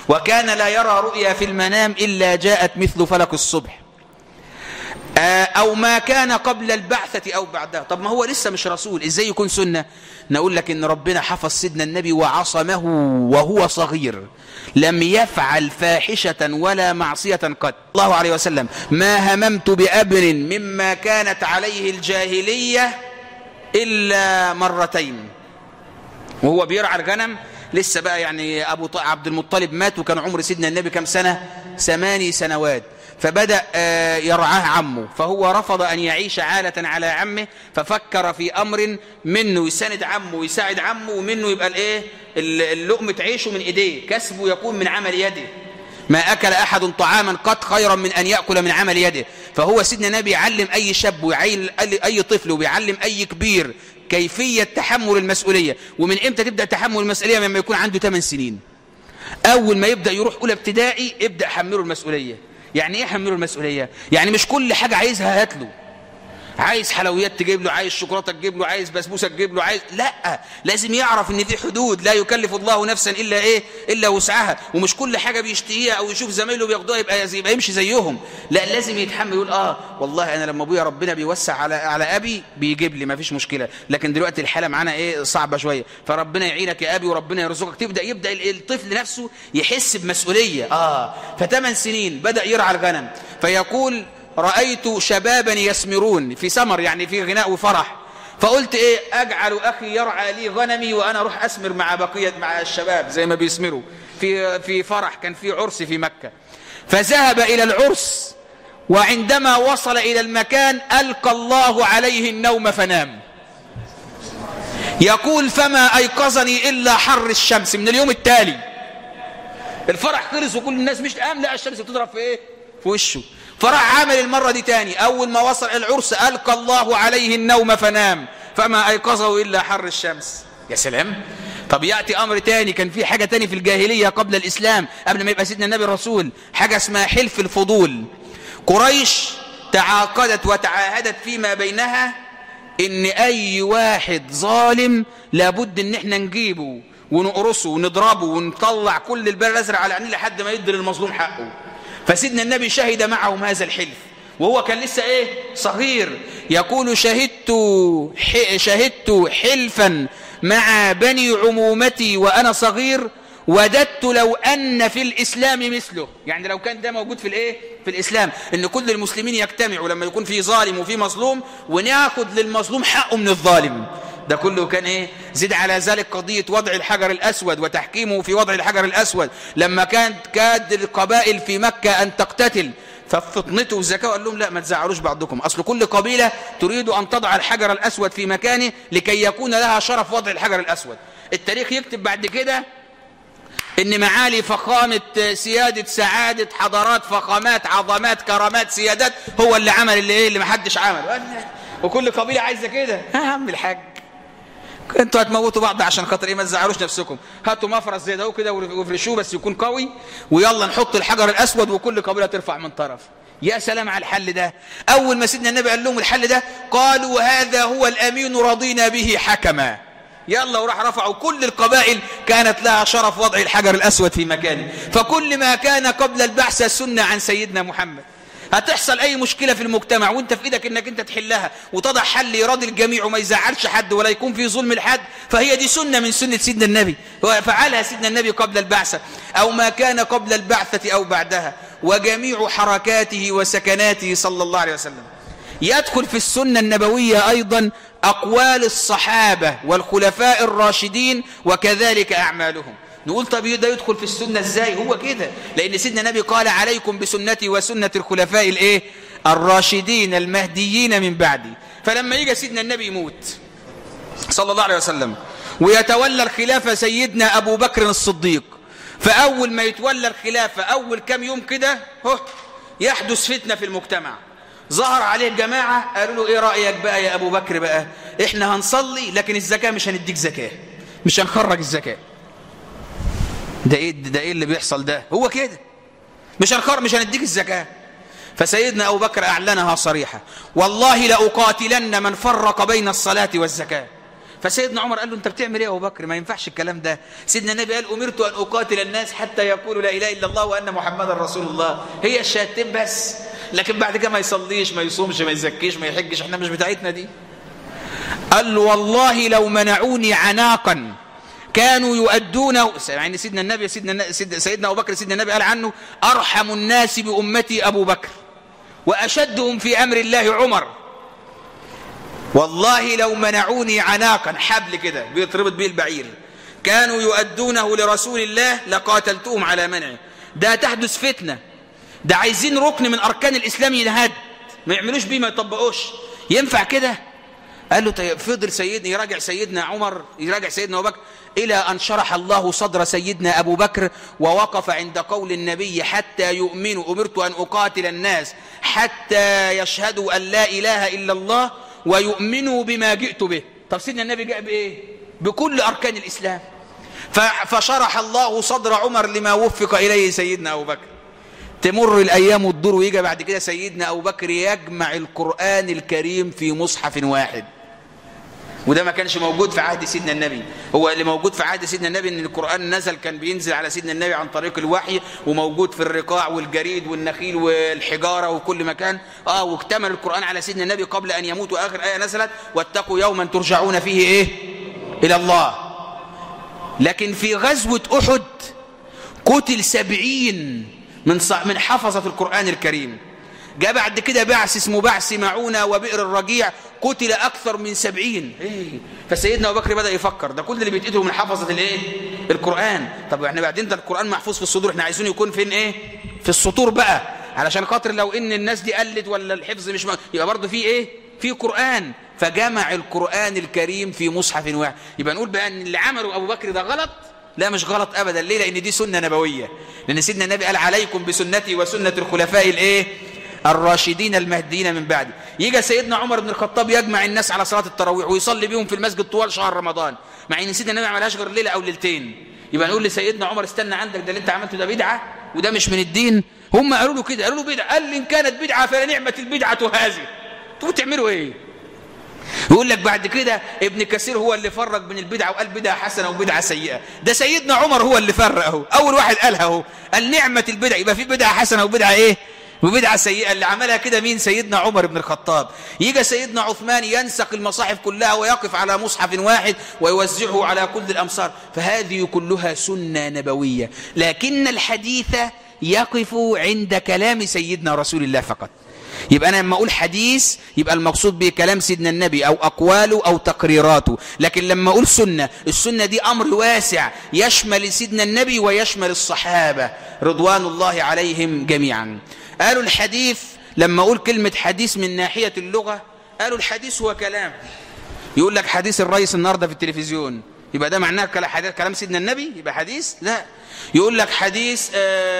وكان لا يرى رؤيا في المنام إلا جاءت مثل فلك الصبح أو ما كان قبل البعثة أو بعدها طب ما هو لسه مش رسول إزاي يكون سنة نقول لك إن ربنا حفظ سيدنا النبي وعصمه وهو صغير لم يفعل فاحشة ولا معصية قد الله عليه وسلم ما هممت بأبر مما كانت عليه الجاهلية إلا مرتين وهو بيرعى الغنم لسه بقى يعني أبو عبد المطلب مات وكان عمر سيدنا النبي كم سنة ثماني سنوات فبدأ يرعاه عمه فهو رفض أن يعيش عالة على عمه ففكر في أمر منه يساند عمه ويساعد عمه ومنه يبقى الايه اللقمة عيشه من إيديه كسبه يكون من عمل يده ما أكل أحد طعاما قط خيرا من أن يأكل من عمل يده فهو سيدنا النبي يعلم أي شاب ويعلم أي طفل ويعلم أي كبير كيفية تحمل المسؤولية ومن إمتى تبدأ تحمل المسؤولية لما يكون عنده 8 سنين أول ما يبدأ يروح أولى ابتدائي ابدأ حمله المسؤولية يعني ايه حمله المسؤوليه يعني مش كل حاجه عايزها هات له عايز حلويات تجيب له عايز شوكولاته تجيب له عايز بسبوسه تجيب له عايز لا لازم يعرف ان في حدود لا يكلف الله نفسا الا ايه الا وسعها ومش كل حاجه بيشتهيها او يشوف زمايله بياخدوها يبقى يبقى يمشي زيهم لا لازم يتحمل يقول اه والله انا لما ابويا ربنا بيوسع على على ابي بيجيب لي ما فيش مشكله لكن دلوقتي الحاله معانا ايه صعبه شويه فربنا يعينك يا ابي وربنا يرزقك تبدا يبدا الطفل نفسه يحس بمسؤوليه اه فثمان سنين بدا يرعى الغنم فيقول رأيت شبابا يسمرون في سمر يعني في غناء وفرح فقلت ايه اجعل اخي يرعى لي غنمي وانا اروح اسمر مع بقية مع الشباب زي ما بيسمروا في في فرح كان في عرس في مكة فذهب الى العرس وعندما وصل الى المكان القى الله عليه النوم فنام يقول فما ايقظني الا حر الشمس من اليوم التالي الفرح خلص وكل الناس مش قام لا الشمس بتضرب في ايه في وشه فراح عامل المرة دي تاني أول ما وصل العرس ألقى الله عليه النوم فنام فما أيقظه إلا حر الشمس يا سلام طب يأتي أمر تاني كان في حاجة تاني في الجاهلية قبل الإسلام قبل ما يبقى سيدنا النبي الرسول حاجة اسمها حلف الفضول قريش تعاقدت وتعاهدت فيما بينها إن أي واحد ظالم لابد إن احنا نجيبه ونقرصه ونضربه ونطلع كل البر الأزرق على عينيه لحد ما يدي للمظلوم حقه فسيدنا النبي شهد معهم هذا الحلف وهو كان لسه ايه صغير يقول شهدت شهدت حلفا مع بني عمومتي وانا صغير وددت لو ان في الاسلام مثله يعني لو كان ده موجود في الايه في الاسلام ان كل المسلمين يجتمعوا لما يكون في ظالم وفي مظلوم وناخد للمظلوم حقه من الظالم ده كله كان ايه زد على ذلك قضية وضع الحجر الأسود وتحكيمه في وضع الحجر الأسود لما كانت كاد القبائل في مكة أن تقتتل ففطنته والزكاة قال لهم لا ما تزعلوش بعضكم أصل كل قبيلة تريد أن تضع الحجر الأسود في مكانه لكي يكون لها شرف وضع الحجر الأسود التاريخ يكتب بعد كده ان معالي فخامة سيادة سعادة حضارات فخامات عظمات كرامات سيادات هو اللي عمل اللي ايه اللي محدش عمله وكل قبيلة عايزة كده يا عم الحاج انتوا هتموتوا بعض عشان خاطر ايه ما تزعلوش نفسكم هاتوا مفرس زي ده كده وافرشوه بس يكون قوي ويلا نحط الحجر الاسود وكل قبيله ترفع من طرف يا سلام على الحل ده اول ما سيدنا النبي قال لهم الحل ده قالوا هذا هو الامين رضينا به حكما يلا وراح رفعوا كل القبائل كانت لها شرف وضع الحجر الاسود في مكانه فكل ما كان قبل البعثه سنه عن سيدنا محمد هتحصل اي مشكله في المجتمع وانت في ايدك انك انت تحلها وتضع حل يراضي الجميع وما يزعلش حد ولا يكون في ظلم لحد فهي دي سنه من سنه سيدنا النبي فعلها سيدنا النبي قبل البعثه او ما كان قبل البعثه او بعدها وجميع حركاته وسكناته صلى الله عليه وسلم يدخل في السنه النبويه ايضا اقوال الصحابه والخلفاء الراشدين وكذلك اعمالهم نقول طب ده يدخل في السنة ازاي هو كده لان سيدنا النبي قال عليكم بسنتي وسنة الخلفاء الايه الراشدين المهديين من بعدي فلما يجي سيدنا النبي يموت صلى الله عليه وسلم ويتولى الخلافة سيدنا ابو بكر الصديق فاول ما يتولى الخلافة اول كم يوم كده هو يحدث فتنة في المجتمع ظهر عليه الجماعة قالوا له ايه رأيك بقى يا ابو بكر بقى احنا هنصلي لكن الزكاة مش هنديك زكاة مش هنخرج الزكاه ده ايه ده ايه اللي بيحصل ده هو كده مش هنخر مش هنديك الزكاه فسيدنا ابو بكر اعلنها صريحه والله لاقاتلن من فرق بين الصلاه والزكاه فسيدنا عمر قال له انت بتعمل ايه يا ابو بكر ما ينفعش الكلام ده سيدنا النبي قال امرت ان اقاتل الناس حتى يقولوا لا اله الا الله وان محمدا رسول الله هي الشهادتين بس لكن بعد كده ما يصليش ما يصومش ما يزكيش ما يحجش احنا مش بتاعتنا دي قال له والله لو منعوني عناقا كانوا يؤدونه يعني سيدنا النبي سيدنا سيدنا ابو بكر سيدنا النبي قال عنه ارحم الناس بامتي ابو بكر واشدهم في امر الله عمر والله لو منعوني عناقا حبل كده بيتربط به البعير كانوا يؤدونه لرسول الله لقاتلتهم على منعه ده تحدث فتنه ده عايزين ركن من اركان الاسلام ينهد ما يعملوش بيه ما يطبقوش ينفع كده قال له طيب فضل سيدنا يراجع سيدنا عمر يراجع سيدنا ابو بكر الى ان شرح الله صدر سيدنا ابو بكر ووقف عند قول النبي حتى يؤمنوا امرت ان اقاتل الناس حتى يشهدوا ان لا اله الا الله ويؤمنوا بما جئت به طب سيدنا النبي جاء بايه بكل اركان الاسلام فشرح الله صدر عمر لما وفق اليه سيدنا ابو بكر تمر الايام والدور ويجي بعد كده سيدنا ابو بكر يجمع القران الكريم في مصحف واحد وده ما كانش موجود في عهد سيدنا النبي هو اللي موجود في عهد سيدنا النبي ان القرآن نزل كان بينزل على سيدنا النبي عن طريق الوحي وموجود في الرقاع والجريد والنخيل والحجارة وكل مكان اه واكتمل القرآن على سيدنا النبي قبل ان يموت واخر آية نزلت واتقوا يوما ترجعون فيه ايه الى الله لكن في غزوة احد قتل سبعين من من حفظة القرآن الكريم جاء بعد كده بعث اسمه بعث معونة وبئر الرجيع قتل أكثر من سبعين إيه؟ فسيدنا أبو بكر بدأ يفكر ده كل اللي بيتقتلوا من حفظة الإيه؟ القرآن طب احنا بعدين ده القرآن محفوظ في الصدور احنا عايزين يكون فين إيه؟ في السطور بقى علشان خاطر لو إن الناس دي قلت ولا الحفظ مش م... يبقى برضه في إيه؟ في قرآن فجمع القرآن الكريم في مصحف واحد يبقى نقول بقى ان اللي عمله أبو بكر ده غلط لا مش غلط ابدا ليه لان دي سنه نبويه لان سيدنا النبي قال عليكم بسنتي وسنه الخلفاء الايه الراشدين المهديين من بعدي يجي سيدنا عمر بن الخطاب يجمع الناس على صلاه التراويح ويصلي بيهم في المسجد طوال شهر رمضان مع ان سيدنا النبي ما عملهاش غير ليله او ليلتين يبقى نقول لسيدنا عمر استنى عندك ده اللي انت عملته ده بدعه وده مش من الدين هم قالوا له كده قالوا له بدعه قال ان كانت بدعه فنعمه البدعه هذه انتوا بتعملوا ايه يقول لك بعد كده ابن كثير هو اللي فرق بين البدعه وقال بدعه حسنه وبدعه سيئه ده سيدنا عمر هو اللي فرق اهو اول واحد قالها اهو قال نعمه البدع يبقى في بدعه حسنه وبدعه ايه وبدعه سيئه اللي عملها كده مين سيدنا عمر بن الخطاب يجي سيدنا عثمان ينسق المصاحف كلها ويقف على مصحف واحد ويوزعه على كل الامصار فهذه كلها سنه نبويه لكن الحديث يقف عند كلام سيدنا رسول الله فقط يبقى أنا لما أقول حديث يبقى المقصود به كلام سيدنا النبي أو أقواله أو تقريراته لكن لما أقول سنة السنة دي أمر واسع يشمل سيدنا النبي ويشمل الصحابة رضوان الله عليهم جميعا قالوا الحديث لما أقول كلمة حديث من ناحية اللغة قالوا الحديث هو كلام يقول لك حديث الرئيس النهاردة في التلفزيون يبقى ده معناه كلام سيدنا النبي يبقى حديث لا يقول لك حديث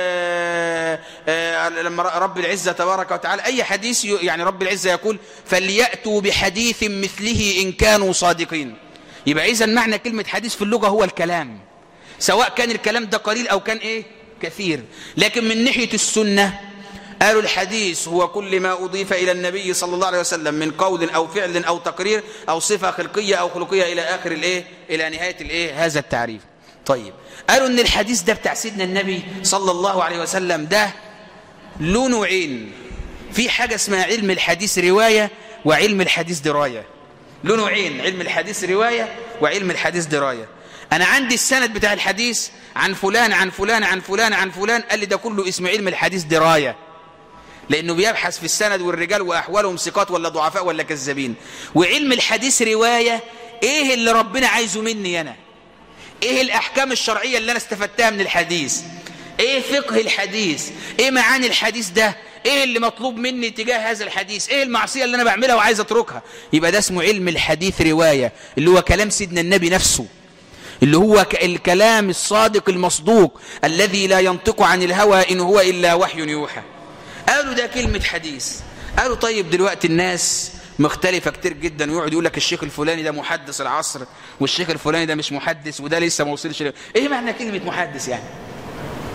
آآ آآ لما رب العزة تبارك وتعالى أي حديث يعني رب العزة يقول فليأتوا بحديث مثله إن كانوا صادقين يبقى إذا معنى كلمة حديث في اللغة هو الكلام سواء كان الكلام ده قليل أو كان إيه كثير لكن من ناحية السنة قالوا الحديث هو كل ما أضيف إلى النبي صلى الله عليه وسلم من قول أو فعل أو تقرير أو صفة خلقية أو خلقية إلى آخر الإيه إلى نهاية الإيه هذا التعريف طيب قالوا ان الحديث ده بتاع سيدنا النبي صلى الله عليه وسلم ده له نوعين في حاجة اسمها علم الحديث رواية وعلم الحديث دراية له نوعين علم الحديث رواية وعلم الحديث دراية أنا عندي السند بتاع الحديث عن فلان عن فلان عن فلان عن فلان قال لي ده كله اسم علم الحديث دراية لأنه بيبحث في السند والرجال وأحوالهم ثقات ولا ضعفاء ولا كذابين وعلم الحديث رواية إيه اللي ربنا عايزه مني أنا ايه الاحكام الشرعية اللي انا استفدتها من الحديث ايه فقه الحديث ايه معاني الحديث ده ايه اللي مطلوب مني تجاه هذا الحديث ايه المعصية اللي انا بعملها وعايز اتركها يبقى ده اسمه علم الحديث رواية اللي هو كلام سيدنا النبي نفسه اللي هو الكلام الصادق المصدوق الذي لا ينطق عن الهوى إن هو إلا وحي يوحى قالوا ده كلمة حديث قالوا طيب دلوقتي الناس مختلفة كتير جدا ويقعد يقول لك الشيخ الفلاني ده محدث العصر والشيخ الفلاني ده مش محدث وده لسه ما وصلش ايه معنى كلمة محدث يعني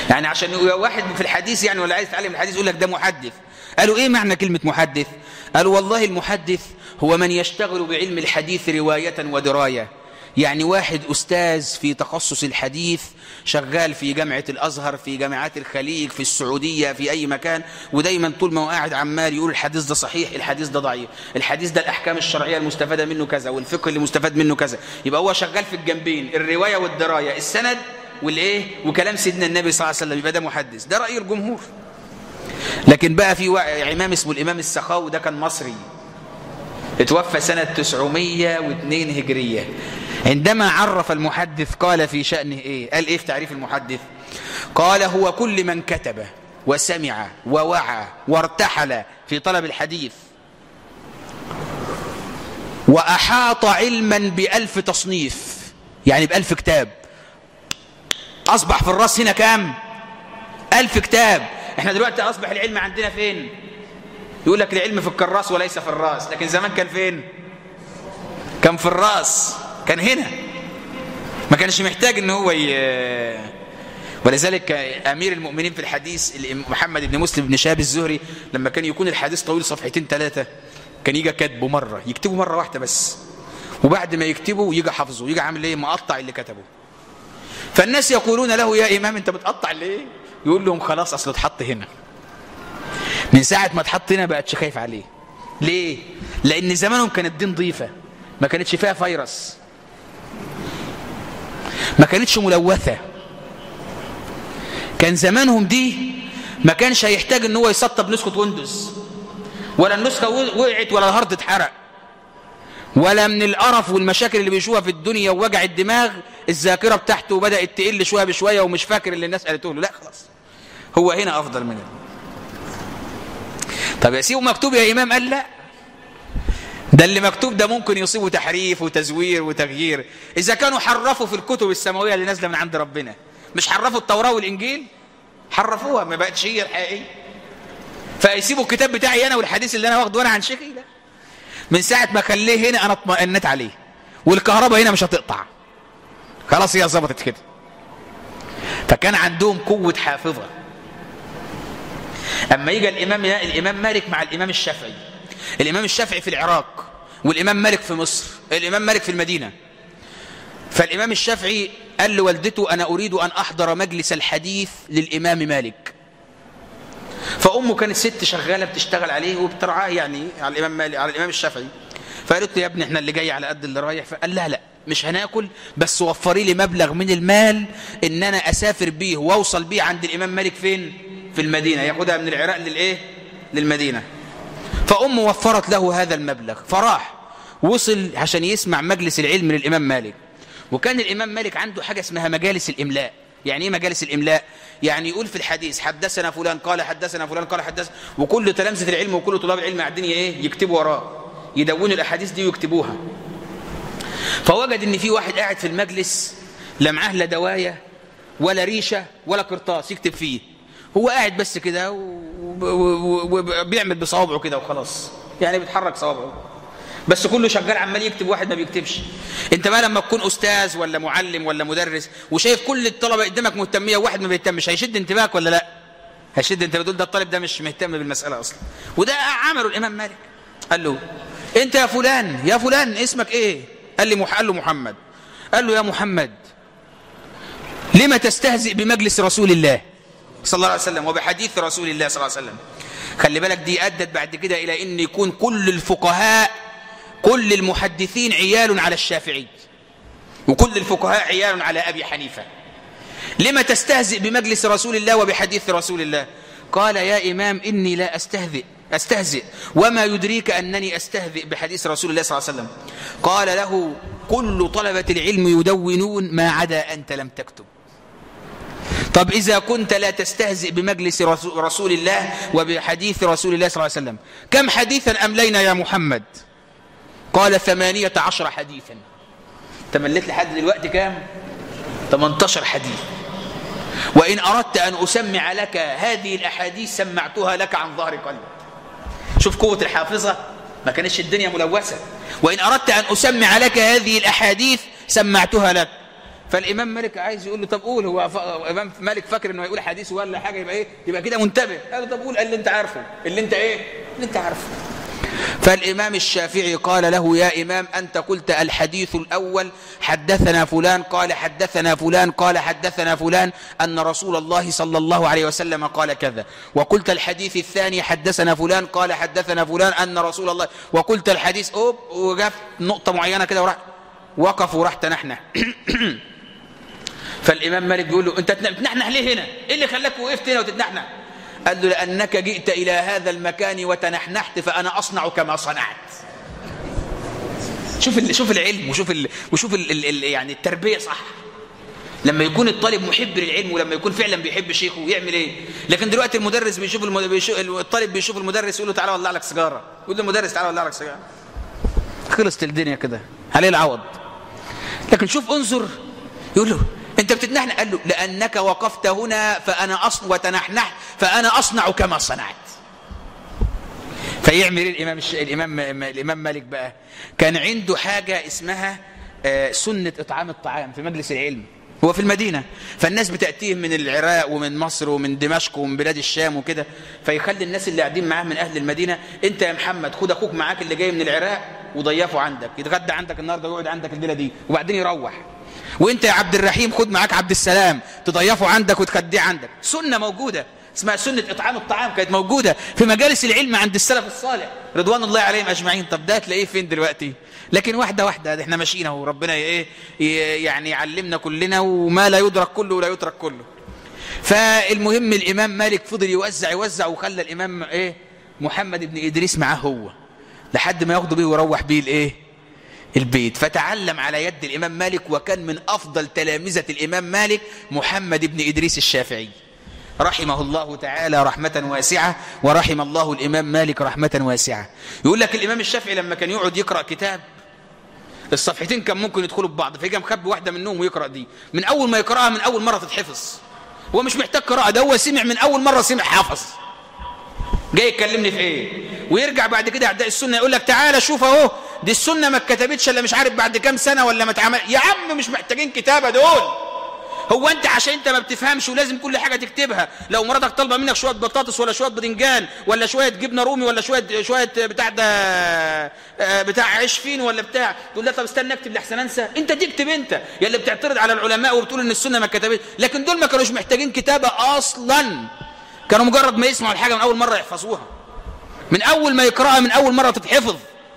يعني عشان واحد في الحديث يعني ولا عايز يتعلم الحديث يقول لك ده محدث قالوا ايه معنى كلمة محدث قالوا والله المحدث هو من يشتغل بعلم الحديث رواية ودراية يعني واحد أستاذ في تخصص الحديث شغال في جامعة الأزهر في جامعات الخليج في السعودية في أي مكان ودايما طول ما هو قاعد عمال يقول الحديث ده صحيح الحديث ده ضعيف الحديث ده الأحكام الشرعية المستفادة منه كذا والفقه اللي مستفاد منه كذا يبقى هو شغال في الجنبين الرواية والدراية السند والايه وكلام سيدنا النبي صلى الله عليه وسلم يبقى ده محدث ده رأي الجمهور لكن بقى في إمام اسمه الإمام السخاوي ده كان مصري اتوفى سنة 902 هجرية عندما عرف المحدث قال في شأنه ايه قال ايه في تعريف المحدث قال هو كل من كتب وسمع ووعى وارتحل في طلب الحديث وأحاط علما بألف تصنيف يعني بألف كتاب أصبح في الرأس هنا كام ألف كتاب احنا دلوقتي أصبح العلم عندنا فين يقول لك العلم في الكراس وليس في الراس لكن زمان كان فين كان في الراس كان هنا ما كانش محتاج ان هو ي... ولذلك امير المؤمنين في الحديث محمد بن مسلم بن شهاب الزهري لما كان يكون الحديث طويل صفحتين ثلاثه كان يجي كاتبه مره يكتبه مره واحده بس وبعد ما يكتبه يجي حافظه يجي عامل ايه مقطع اللي كتبه فالناس يقولون له يا امام انت بتقطع ليه يقول لهم خلاص اصله اتحط هنا من ساعة ما اتحط هنا بقتش خايف عليه ليه؟ لأن زمانهم كانت دي نظيفة ما كانتش فيها فيروس ما كانتش ملوثة كان زمانهم دي ما كانش هيحتاج ان هو يسطب نسخة ويندوز ولا النسخة وقعت ولا الهارد اتحرق ولا من القرف والمشاكل اللي بيشوفها في الدنيا ووجع الدماغ الذاكرة بتاعته بدأت تقل شوية بشوية ومش فاكر اللي الناس قالته له لا خلاص هو هنا أفضل منه طب يا سيبه مكتوب يا إمام قال لا ده اللي مكتوب ده ممكن يصيبه تحريف وتزوير وتغيير إذا كانوا حرفوا في الكتب السماوية اللي نازلة من عند ربنا مش حرفوا التوراة والإنجيل حرفوها ما بقتش هي الحقيقية فيسيبوا الكتاب بتاعي أنا والحديث اللي أنا واخده وأنا عن شيخي لا من ساعة ما خليه هنا أنا اطمئنت عليه والكهرباء هنا مش هتقطع خلاص هي ظبطت كده فكان عندهم قوة حافظة أما يجي الإمام الإمام مالك مع الإمام الشافعي الإمام الشافعي في العراق والإمام مالك في مصر الإمام مالك في المدينة فالإمام الشافعي قال لوالدته أنا أريد أن أحضر مجلس الحديث للإمام مالك فأمه كانت ست شغالة بتشتغل عليه وبترعاه يعني على الإمام مالك على الإمام الشافعي فقالت له يا ابني احنا اللي جاي على قد اللي رايح فقال لا لا مش هناكل بس وفري لي مبلغ من المال ان انا اسافر بيه واوصل بيه عند الامام مالك فين في المدينة ياخدها من العراق للايه للمدينة فأمه وفرت له هذا المبلغ فراح وصل عشان يسمع مجلس العلم للإمام مالك وكان الإمام مالك عنده حاجة اسمها مجالس الإملاء يعني ايه مجالس الإملاء يعني يقول في الحديث حدثنا فلان قال حدثنا فلان قال حدث وكل تلامذة العلم وكل طلاب العلم قاعدين ايه يكتبوا وراه يدونوا الأحاديث دي ويكتبوها فوجد ان في واحد قاعد في المجلس لا معاه لا دوايه ولا ريشه ولا قرطاس يكتب فيه هو قاعد بس كده وبيعمل بصوابعه كده وخلاص يعني بيتحرك صوابعه بس كله شغال عمال يكتب واحد ما بيكتبش انت بقى لما تكون استاذ ولا معلم ولا مدرس وشايف كل الطلبه قدامك مهتميه وواحد ما بيهتمش هيشد انتباهك ولا لا هيشد انت بتقول ده الطالب ده مش مهتم بالمساله اصلا وده عمله الامام مالك قال له انت يا فلان يا فلان اسمك ايه قال لي قال له محمد قال له يا محمد لما تستهزئ بمجلس رسول الله صلى الله عليه وسلم وبحديث رسول الله صلى الله عليه وسلم خلي بالك دي أدت بعد كده إلى أن يكون كل الفقهاء كل المحدثين عيال على الشافعي وكل الفقهاء عيال على أبي حنيفة لما تستهزئ بمجلس رسول الله وبحديث رسول الله قال يا إمام إني لا أستهزئ أستهزئ وما يدريك أنني أستهزئ بحديث رسول الله صلى الله عليه وسلم قال له كل طلبة العلم يدونون ما عدا أنت لم تكتب طب إذا كنت لا تستهزئ بمجلس رسول الله وبحديث رسول الله صلى الله عليه وسلم كم حديثا أملينا يا محمد قال ثمانية عشر حديثا تملت لحد دلوقتي كام 18 حديث وإن أردت أن أسمع لك هذه الأحاديث سمعتها لك عن ظهر قلب شوف قوة الحافظة ما كانتش الدنيا ملوثة وإن أردت أن أسمع لك هذه الأحاديث سمعتها لك فالامام مالك عايز يقول له طب قول هو ف... امام مالك فاكر انه هيقول حديث ولا حاجه يبقى ايه يبقى كده منتبه قال له طب قول اللي انت عارفه اللي انت ايه اللي انت عارفه فالإمام الشافعي قال له يا إمام أنت قلت الحديث الأول حدثنا فلان قال حدثنا فلان قال حدثنا فلان أن رسول الله صلى الله عليه وسلم قال كذا وقلت الحديث الثاني حدثنا فلان قال حدثنا فلان أن رسول الله وقلت الحديث أوب وجاء نقطة معينة كده وراح وقف وراح تنحنح فالإمام مالك بيقول له أنت تنحنح ليه هنا إيه اللي خلاك وقفت هنا وتتنحنح قال له لأنك جئت إلى هذا المكان وتنحنحت فأنا أصنع كما صنعت شوف ال... شوف العلم وشوف ال... وشوف ال... ال... ال... يعني التربية صح لما يكون الطالب محب للعلم ولما يكون فعلا بيحب شيخه يعمل ايه لكن دلوقتي المدرس بيشوف, الم... بيشوف الطالب بيشوف المدرس يقول له تعالى ولع لك سيجاره يقول له المدرس تعالى ولع لك سيجاره خلصت الدنيا كده عليه العوض لكن شوف انظر يقول له انت بتتنحنح قال له لانك وقفت هنا فانا اصنع وتنحنحت فانا اصنع كما صنعت فيعمل ايه الامام الش... الامام الامام مالك بقى كان عنده حاجه اسمها آه سنه اطعام الطعام في مجلس العلم هو في المدينة فالناس بتأتيهم من العراق ومن مصر ومن دمشق ومن بلاد الشام وكده فيخلي الناس اللي قاعدين معاه من أهل المدينة أنت يا محمد خد أخوك معاك اللي جاي من العراق وضيفه عندك يتغدى عندك النهارده ويقعد عندك الليلة دي وبعدين يروح وانت يا عبد الرحيم خد معاك عبد السلام تضيفه عندك وتخديه عندك سنة موجودة اسمها سنة إطعام الطعام كانت موجودة في مجالس العلم عند السلف الصالح رضوان الله عليهم أجمعين طب ده تلاقيه فين دلوقتي لكن واحدة واحدة احنا ماشيين اهو ربنا ايه يعني يعلمنا كلنا وما لا يدرك كله لا يترك كله فالمهم الإمام مالك فضل يوزع يوزع وخلى الإمام ايه محمد بن إدريس معاه هو لحد ما ياخده بيه ويروح بيه الايه البيت فتعلم على يد الإمام مالك وكان من أفضل تلامذة الإمام مالك محمد بن إدريس الشافعي رحمه الله تعالى رحمة واسعة ورحم الله الإمام مالك رحمة واسعة يقول لك الإمام الشافعي لما كان يقعد يقرأ كتاب الصفحتين كان ممكن يدخلوا ببعض فيجي مخبي واحدة منهم ويقرأ دي من أول ما يقرأها من أول مرة تتحفظ هو مش محتاج قراءة ده هو سمع من أول مرة سمع حافظ جاي يكلمني في ايه ويرجع بعد كده اعداء السنه يقول لك تعالى شوف اهو دي السنه ما اتكتبتش الا مش عارف بعد كام سنه ولا ما اتعمل يا عم مش محتاجين كتابه دول هو انت عشان انت ما بتفهمش ولازم كل حاجه تكتبها لو مراتك طالبه منك شويه بطاطس ولا شويه باذنجان ولا شويه جبنه رومي ولا شويه شويه بتاع ده بتاع عيش فين ولا بتاع تقول لها طب استنى اكتب لحسن انسى انت تكتب انت يا اللي بتعترض على العلماء وبتقول ان السنه ما اتكتبتش لكن دول ما كانوش محتاجين كتابه اصلا كانوا مجرد ما يسمعوا الحاجه من اول مره يحفظوها من اول ما يقراها من اول مره تتحفظ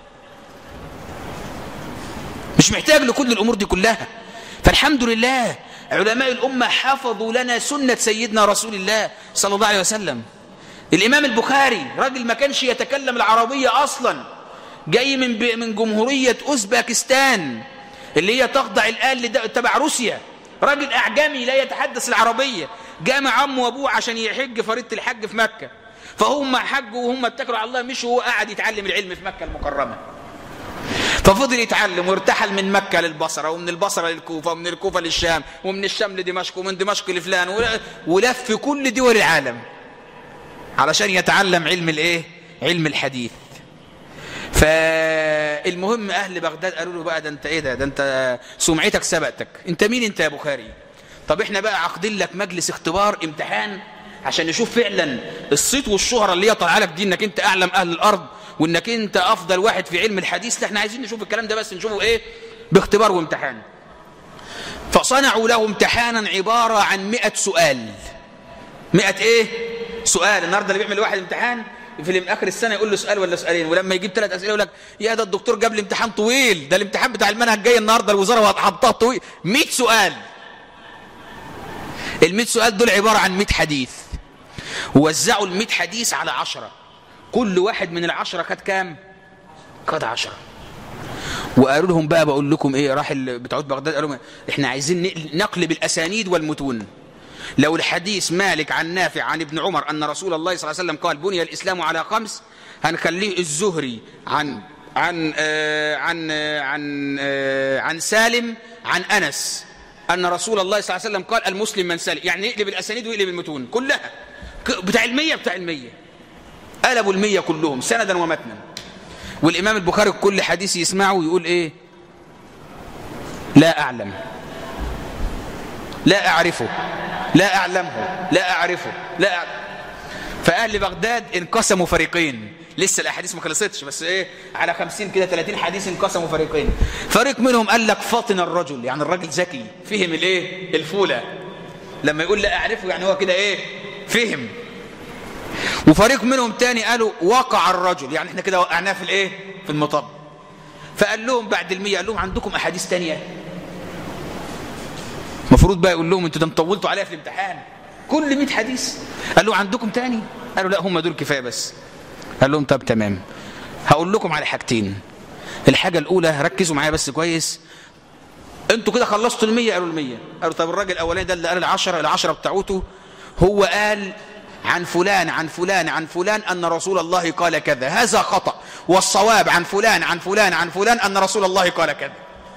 مش محتاج لكل الامور دي كلها فالحمد لله علماء الامه حفظوا لنا سنه سيدنا رسول الله صلى الله عليه وسلم الامام البخاري راجل ما كانش يتكلم العربيه اصلا جاي من من جمهوريه اوزبكستان اللي هي تخضع الان تبع روسيا راجل اعجمي لا يتحدث العربيه جاء مع عمه وابوه عشان يحج فريضه الحج في مكه فهم حجوا وهم اتكلوا على الله مشوا وهو قاعد يتعلم العلم في مكه المكرمه ففضل يتعلم وارتحل من مكة للبصرة ومن البصرة للكوفة ومن الكوفة للشام ومن الشام لدمشق ومن دمشق لفلان ولف كل دول العالم علشان يتعلم علم الايه علم الحديث فالمهم اهل بغداد قالوا له بقى ده انت ايه ده ده انت سمعتك سبقتك انت مين انت يا بخاري طب احنا بقى عاقدين لك مجلس اختبار امتحان عشان نشوف فعلا الصيت والشهرة اللي هي طالعه لك دي انك انت اعلم اهل الارض وانك انت افضل واحد في علم الحديث احنا عايزين نشوف الكلام ده بس نشوفه ايه باختبار وامتحان فصنعوا له امتحانا عبارة عن مئة سؤال مئة ايه سؤال النهاردة اللي بيعمل واحد امتحان في اخر السنة يقول له سؤال ولا سؤالين ولما يجيب ثلاث اسئلة يقول لك يا ده الدكتور جاب لي امتحان طويل ده الامتحان بتاع المنهج جاي النهاردة الوزارة هتحطها طويل 100 سؤال ال 100 سؤال دول عبارة عن 100 حديث ووزعوا ال 100 حديث على 10 كل واحد من العشرة خد كام خد عشرة وقالوا لهم بقى بقول لكم ايه راح بتوع بغداد قالوا احنا عايزين نقلب الاسانيد والمتون لو الحديث مالك عن نافع عن ابن عمر ان رسول الله صلى الله عليه وسلم قال بني الاسلام على خمس هنخليه الزهري عن عن آه عن آه عن آه عن سالم عن انس ان رسول الله صلى الله عليه وسلم قال المسلم من سالم يعني يقلب الاسانيد ويقلب المتون كلها بتاع المية بتاع المية قلبوا المية كلهم سندا ومتنا والإمام البخاري كل حديث يسمعه يقول إيه لا أعلم لا أعرفه لا أعلمه لا أعرفه لا أعلم. فأهل بغداد انقسموا فريقين لسه الأحاديث ما خلصتش بس إيه على خمسين كده 30 حديث انقسموا فريقين فريق منهم قال لك فاطن الرجل يعني الراجل ذكي فهم الإيه الفولة لما يقول لا أعرفه يعني هو كده إيه فهم وفريق منهم تاني قالوا وقع الرجل يعني احنا كده وقعناه في الايه في المطب فقال لهم بعد المية قال لهم عندكم احاديث تانية المفروض بقى يقول لهم انتوا ده مطولتوا عليها في الامتحان كل 100 حديث قال له عندكم تاني قالوا لا هم دول كفايه بس قال لهم طب تمام هقول لكم على حاجتين الحاجه الاولى ركزوا معايا بس كويس انتوا كده خلصتوا ال100 قالوا ال100 قالوا طب الراجل الاولاني ده اللي قال العشرة العشرة بتاعته هو قال عن فلان عن فلان عن فلان أن رسول الله قال كذا هذا خطأ والصواب عن فلان عن فلان عن فلان أن رسول الله قال كذا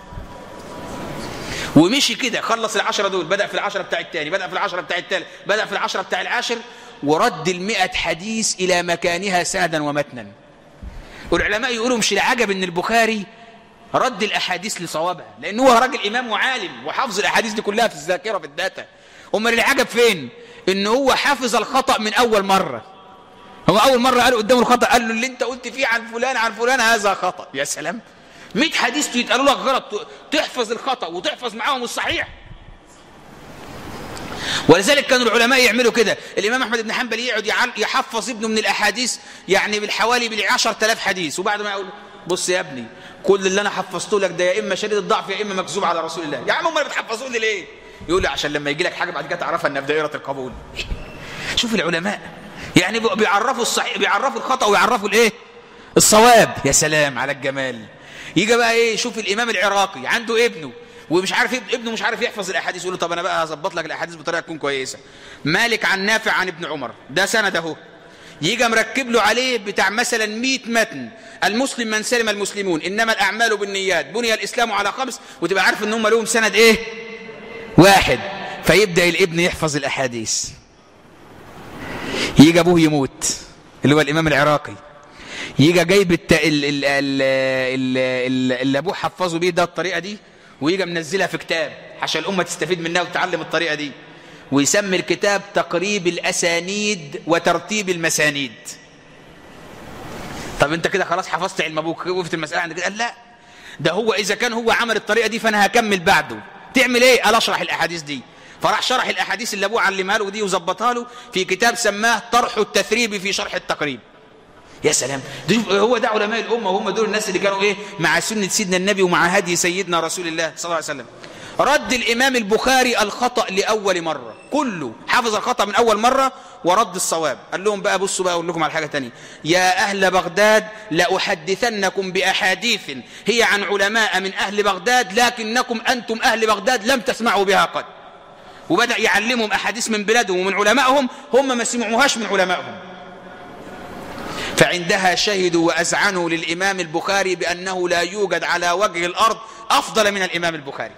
ومشي كده خلص العشرة دول بدأ في العشرة بتاع الثاني بدأ في العشرة بتاع الثالث بدأ في العشرة بتاع العاشر ورد المئة حديث إلى مكانها سندا ومتنا والعلماء يقولوا مش العجب ان البخاري رد الأحاديث لصوابها لأنه هو راجل إمام وعالم وحافظ الأحاديث دي كلها في الذاكرة في الداتا أمال العجب فين ان هو حافظ الخطأ من اول مرة هو اول مرة قال قدامه الخطأ قال له اللي انت قلت فيه عن فلان عن فلان هذا خطأ يا سلام 100 حديث يتقالوا لك غلط تحفظ الخطأ وتحفظ معاهم الصحيح ولذلك كانوا العلماء يعملوا كده الامام احمد بن حنبل يقعد يحفظ ابنه من الاحاديث يعني بالحوالي بال 10000 حديث وبعد ما يقول بص يا ابني كل اللي انا حفظته لك ده يا اما شديد الضعف يا اما مكذوب على رسول الله يا عم امال بتحفظوا لي ليه يقول لي عشان لما يجي لك حاجه بعد كده تعرفها انها في دائره القبول شوف العلماء يعني بيعرفوا الصحيح بيعرفوا الخطا ويعرفوا الايه الصواب يا سلام على الجمال يجي بقى ايه شوف الامام العراقي عنده ابنه ومش عارف ابنه مش عارف يحفظ الاحاديث يقول له طب انا بقى هظبط لك الاحاديث بطريقه تكون كويسه مالك عن نافع عن ابن عمر ده سند اهو يجي مركب له عليه بتاع مثلا 100 متن المسلم من سلم المسلمون انما الاعمال بالنيات بني الاسلام على خمس وتبقى عارف ان هم لهم سند ايه واحد فيبدأ الابن يحفظ الأحاديث يجي أبوه يموت اللي هو الإمام العراقي يجي جايب الت... ال... ال... ال... ال... اللي أبوه حفظه بيه ده الطريقة دي ويجي منزلها في كتاب عشان الأمة تستفيد منها وتتعلم الطريقة دي ويسمي الكتاب تقريب الأسانيد وترتيب المسانيد طب انت كده خلاص حفظت علم ابوك وقفت المسألة عندك قال لا ده هو إذا كان هو عمل الطريقة دي فأنا هكمل بعده تعمل ايه قال اشرح الاحاديث دي فراح شرح الاحاديث اللي ابوه علمها له دي وظبطها له في كتاب سماه طرح التثريب في شرح التقريب يا سلام هو ده علماء الامه وهم دول الناس اللي كانوا ايه مع سنه سيدنا النبي ومع هدي سيدنا رسول الله صلى الله عليه وسلم رد الامام البخاري الخطا لاول مره كله حافظ الخطا من اول مره ورد الصواب قال لهم بقى بصوا بقى اقول لكم على حاجه ثانيه يا اهل بغداد لاحدثنكم باحاديث هي عن علماء من اهل بغداد لكنكم انتم اهل بغداد لم تسمعوا بها قد وبدا يعلمهم احاديث من بلادهم ومن علمائهم هم ما سمعوهاش من علمائهم فعندها شهدوا واذعنوا للامام البخاري بانه لا يوجد على وجه الارض افضل من الامام البخاري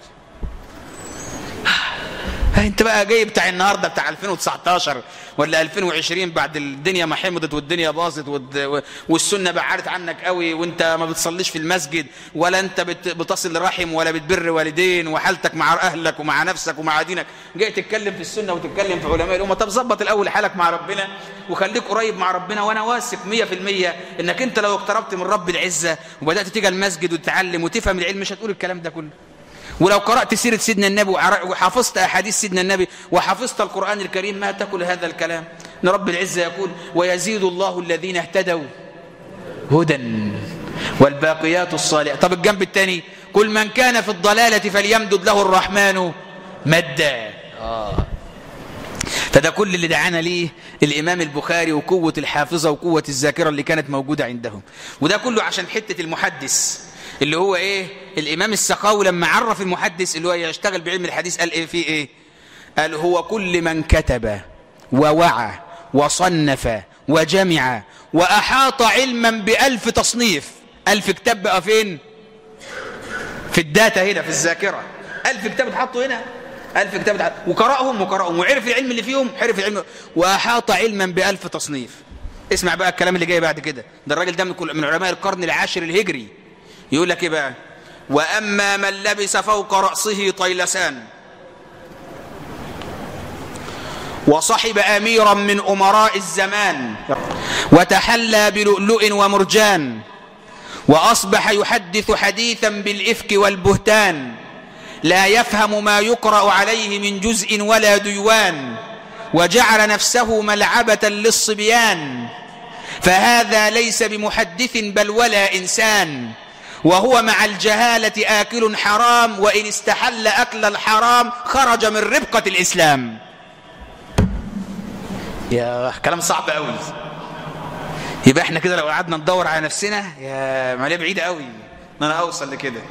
انت بقى جاي بتاع النهارده بتاع 2019 ولا 2020 بعد الدنيا ما حمضت والدنيا باظت والسنه بعدت عنك قوي وانت ما بتصليش في المسجد ولا انت بتصل رحم ولا بتبر والدين وحالتك مع اهلك ومع نفسك ومع دينك جاي تتكلم في السنه وتتكلم في علماء الامه طب ظبط الاول حالك مع ربنا وخليك قريب مع ربنا وانا واثق 100% انك انت لو اقتربت من رب العزه وبدات تيجي المسجد وتتعلم وتفهم العلم مش هتقول الكلام ده كله ولو قرأت سيرة سيدنا النبي وحفظت أحاديث سيدنا النبي وحفظت القرآن الكريم ما تقول هذا الكلام إن رب العزة يقول ويزيد الله الذين اهتدوا هدى والباقيات الصالحات طب الجنب الثاني كل من كان في الضلالة فليمدد له الرحمن مدا آه. فده كل اللي دعانا ليه الإمام البخاري وقوة الحافظة وقوة الذاكرة اللي كانت موجودة عندهم وده كله عشان حتة المحدث اللي هو ايه الامام السخاوي لما عرف المحدث اللي هو يشتغل بعلم الحديث قال ايه في ايه قال هو كل من كتب ووعى وصنف وجمع واحاط علما بألف تصنيف ألف كتاب بقى فين في الداتا هنا في الذاكرة ألف كتاب اتحطوا هنا ألف كتاب اتحطوا وقرأهم وقرأهم وعرف العلم اللي فيهم عرف العلم وأحاط علما بألف تصنيف اسمع بقى الكلام اللي جاي بعد كده ده الراجل ده من علماء القرن العاشر الهجري يقول لك ايه بقى واما من لبس فوق راسه طيلسان وصحب اميرا من امراء الزمان وتحلى بلؤلؤ ومرجان واصبح يحدث حديثا بالافك والبهتان لا يفهم ما يقرا عليه من جزء ولا ديوان وجعل نفسه ملعبه للصبيان فهذا ليس بمحدث بل ولا انسان وهو مع الجهاله اكل حرام وان استحل اكل الحرام خرج من ربقه الاسلام يا كلام صعب قوي يبقى احنا كده لو قعدنا ندور على نفسنا يا ما بعيده قوي ان انا اوصل لكده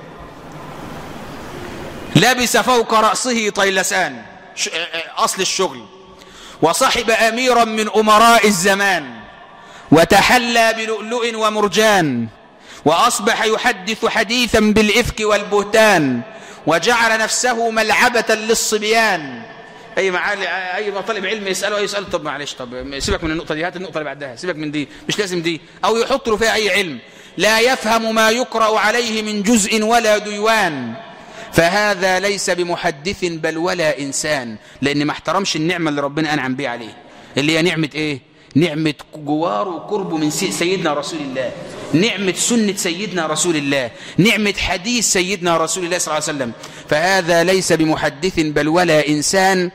لبس فوق رأسه طيلسان أصل الشغل وصحب أميرا من أمراء الزمان وتحلى بلؤلؤ ومرجان وأصبح يحدث حديثا بالإفك والبهتان وجعل نفسه ملعبة للصبيان أي معالي أي طالب علم يسأله أي سؤال طب معلش طب سيبك من النقطة دي هات النقطة اللي بعدها سيبك من دي مش لازم دي أو يحط له فيها أي علم لا يفهم ما يقرأ عليه من جزء ولا ديوان فهذا ليس بمحدث بل ولا إنسان لأن ما احترمش النعمة اللي ربنا أنعم بها عليه اللي هي نعمة إيه نعمة جوار وقرب من سيدنا رسول الله نعمة سنة سيدنا رسول الله نعمة حديث سيدنا رسول الله صلى الله عليه وسلم فهذا ليس بمحدث بل ولا إنسان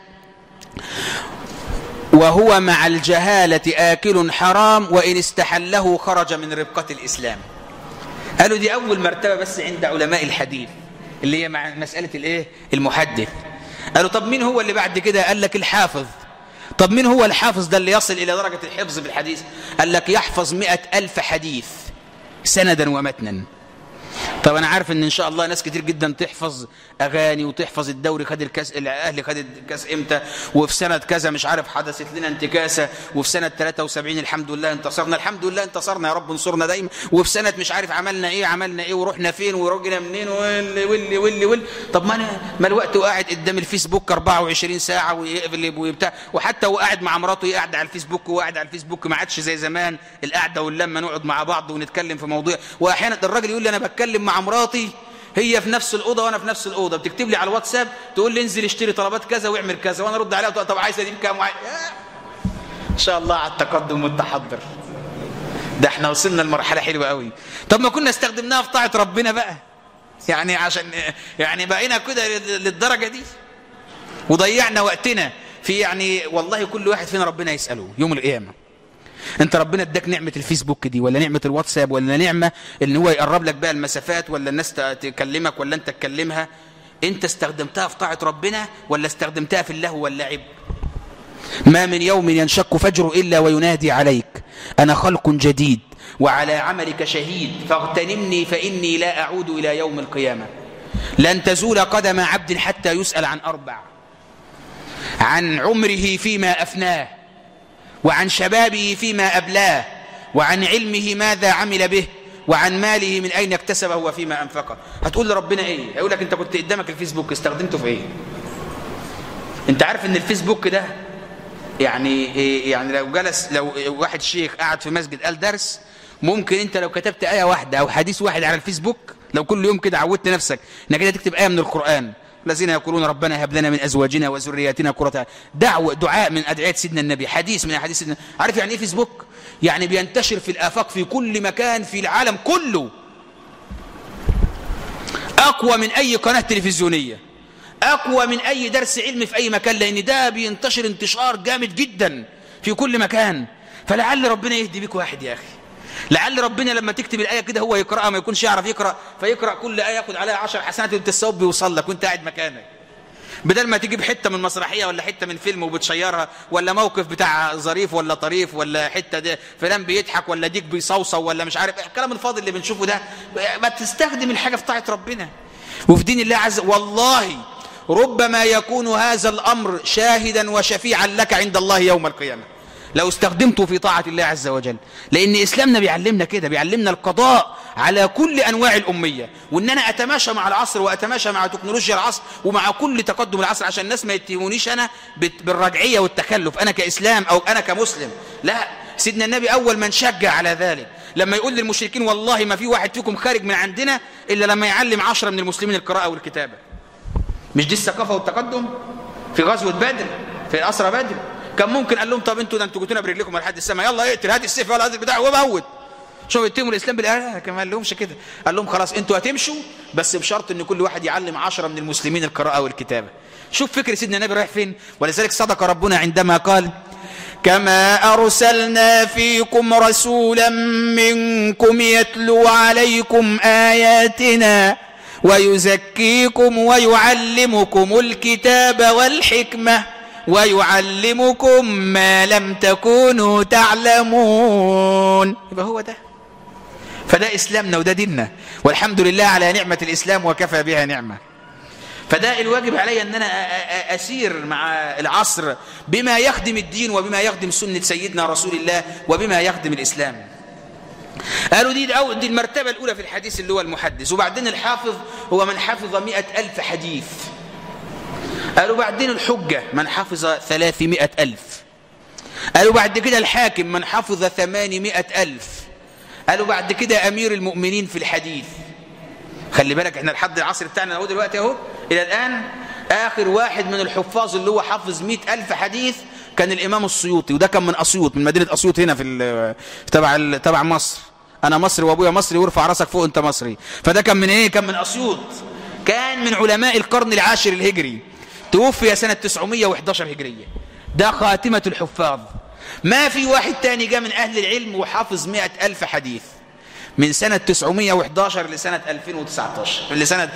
وهو مع الجهالة آكل حرام وإن استحله خرج من ربقة الإسلام قالوا دي أول مرتبة بس عند علماء الحديث اللي هي مع مسألة الايه المحدث قالوا طب مين هو اللي بعد كده قال لك الحافظ طب مين هو الحافظ ده اللي يصل إلى درجة الحفظ بالحديث قال لك يحفظ مئة ألف حديث سندا ومتنا طب انا عارف ان ان شاء الله ناس كتير جدا تحفظ اغاني وتحفظ الدوري خد الكاس الاهلي خد الكاس امتى وفي سنه كذا مش عارف حدثت لنا انتكاسه وفي سنه 73 الحمد لله انتصرنا الحمد لله انتصرنا يا رب انصرنا دايما وفي سنه مش عارف عملنا ايه عملنا ايه ورحنا فين ورجنا منين واللي واللي واللي, واللي. طب ما انا ما الوقت وقاعد قدام الفيسبوك 24 ساعه ويقلب وبتاع وحتى هو قاعد مع مراته قاعد على الفيسبوك وقاعد على الفيسبوك ما عادش زي زمان القعده واللمه نقعد مع بعض ونتكلم في موضوع واحيانا الراجل يقول لي انا بتكلم مع مراتي هي في نفس الاوضه وانا في نفس الاوضه بتكتب لي على الواتساب تقول لي انزل اشتري طلبات كذا واعمل كذا وانا ارد عليها طب عايزه دي بكام وعايز... ان شاء الله على التقدم والتحضر ده احنا وصلنا لمرحله حلوه قوي طب ما كنا استخدمناها في طاعه ربنا بقى يعني عشان يعني بقينا كده للدرجه دي وضيعنا وقتنا في يعني والله كل واحد فينا ربنا يساله يوم القيامه انت ربنا اداك نعمة الفيسبوك دي ولا نعمة الواتساب ولا نعمة ان هو يقرب لك بقى المسافات ولا الناس تكلمك ولا انت تكلمها انت استخدمتها في طاعة ربنا ولا استخدمتها في اللهو واللعب ما من يوم ينشق فجر إلا وينادي عليك أنا خلق جديد وعلى عملك شهيد فاغتنمني فإني لا أعود إلى يوم القيامة لن تزول قدم عبد حتى يسأل عن أربع عن عمره فيما أفناه وعن شبابه فيما أبلاه وعن علمه ماذا عمل به وعن ماله من أين اكتسبه وفيما أنفقه هتقول لربنا إيه هيقول لك أنت كنت قدامك الفيسبوك استخدمته في إيه أنت عارف أن الفيسبوك ده يعني إيه يعني لو جلس لو واحد شيخ قاعد في مسجد قال درس ممكن أنت لو كتبت آية واحدة أو حديث واحد على الفيسبوك لو كل يوم كده عودت نفسك انك كده تكتب آية من القرآن الذين يقولون ربنا هب لنا من ازواجنا وذرياتنا قرة دعوة دعاء من ادعية سيدنا النبي حديث من احاديث سيدنا عارف يعني ايه فيسبوك يعني بينتشر في الافاق في كل مكان في العالم كله اقوى من اي قناة تلفزيونية اقوى من اي درس علمي في اي مكان لان ده بينتشر انتشار جامد جدا في كل مكان فلعل ربنا يهدي بك واحد يا اخي لعل ربنا لما تكتب الآية كده هو يقرأها ما يكونش يعرف يقرأ فيقرأ كل آية ياخد عليها عشر حسنات وانت الثواب بيوصل لك وانت قاعد مكانك بدل ما تجيب حتة من مسرحية ولا حتة من فيلم وبتشيرها ولا موقف بتاع ظريف ولا طريف ولا حتة ده فلان بيضحك ولا ديك بيصوصو ولا مش عارف الكلام الفاضي اللي بنشوفه ده ما تستخدم الحاجة في طاعة ربنا وفي دين الله عز والله ربما يكون هذا الأمر شاهدا وشفيعا لك عند الله يوم القيامة لو استخدمته في طاعة الله عز وجل لأن إسلامنا بيعلمنا كده بيعلمنا القضاء على كل أنواع الأمية وإن أنا أتماشى مع العصر وأتماشى مع تكنولوجيا العصر ومع كل تقدم العصر عشان الناس ما يتهمونيش أنا بالرجعية والتخلف أنا كإسلام أو أنا كمسلم لا سيدنا النبي أول من شجع على ذلك لما يقول للمشركين والله ما في واحد فيكم خارج من عندنا إلا لما يعلم عشرة من المسلمين القراءة والكتابة مش دي الثقافة والتقدم في غزوة بدر في أسرى بدر كان ممكن قال لهم طب انتوا ده انتوا جيتونا برجلكم لحد السماء يلا اقتل هات السيف ولا هات البتاع وموت شوفوا يتهموا الاسلام بالاله كما قال لهمش كده قال لهم خلاص انتوا هتمشوا بس بشرط ان كل واحد يعلم عشرة من المسلمين القراءه والكتابه شوف فكر سيدنا النبي رايح فين ولذلك صدق ربنا عندما قال كما أرسلنا فيكم رسولا منكم يتلو عليكم آياتنا ويزكيكم ويعلمكم الكتاب والحكمة ويعلمكم ما لم تكونوا تعلمون يبقى هو ده فده إسلامنا وده ديننا والحمد لله على نعمة الإسلام وكفى بها نعمة فده الواجب علي أن أنا أسير مع العصر بما يخدم الدين وبما يخدم سنة سيدنا رسول الله وبما يخدم الإسلام قالوا دي, دي المرتبة الأولى في الحديث اللي هو المحدث وبعدين الحافظ هو من حفظ مئة ألف حديث قالوا بعدين الحجة من حفظ ثلاثمائة ألف قالوا بعد كده الحاكم من حفظ ثمانمائة ألف قالوا بعد كده أمير المؤمنين في الحديث خلي بالك احنا لحد العصر بتاعنا اهو دلوقتي اهو إلى الآن آخر واحد من الحفاظ اللي هو حفظ مئة ألف حديث كان الإمام السيوطي وده كان من أسيوط من مدينة أسيوط هنا في تبع تبع مصر أنا مصري وأبويا مصري وارفع راسك فوق أنت مصري فده كان من إيه كان من أسيوط كان من علماء القرن العاشر الهجري توفي سنة 911 هجرية ده خاتمة الحفاظ ما في واحد تاني جاء من أهل العلم وحافظ مئة ألف حديث من سنة 911 لسنة 2019 لسنة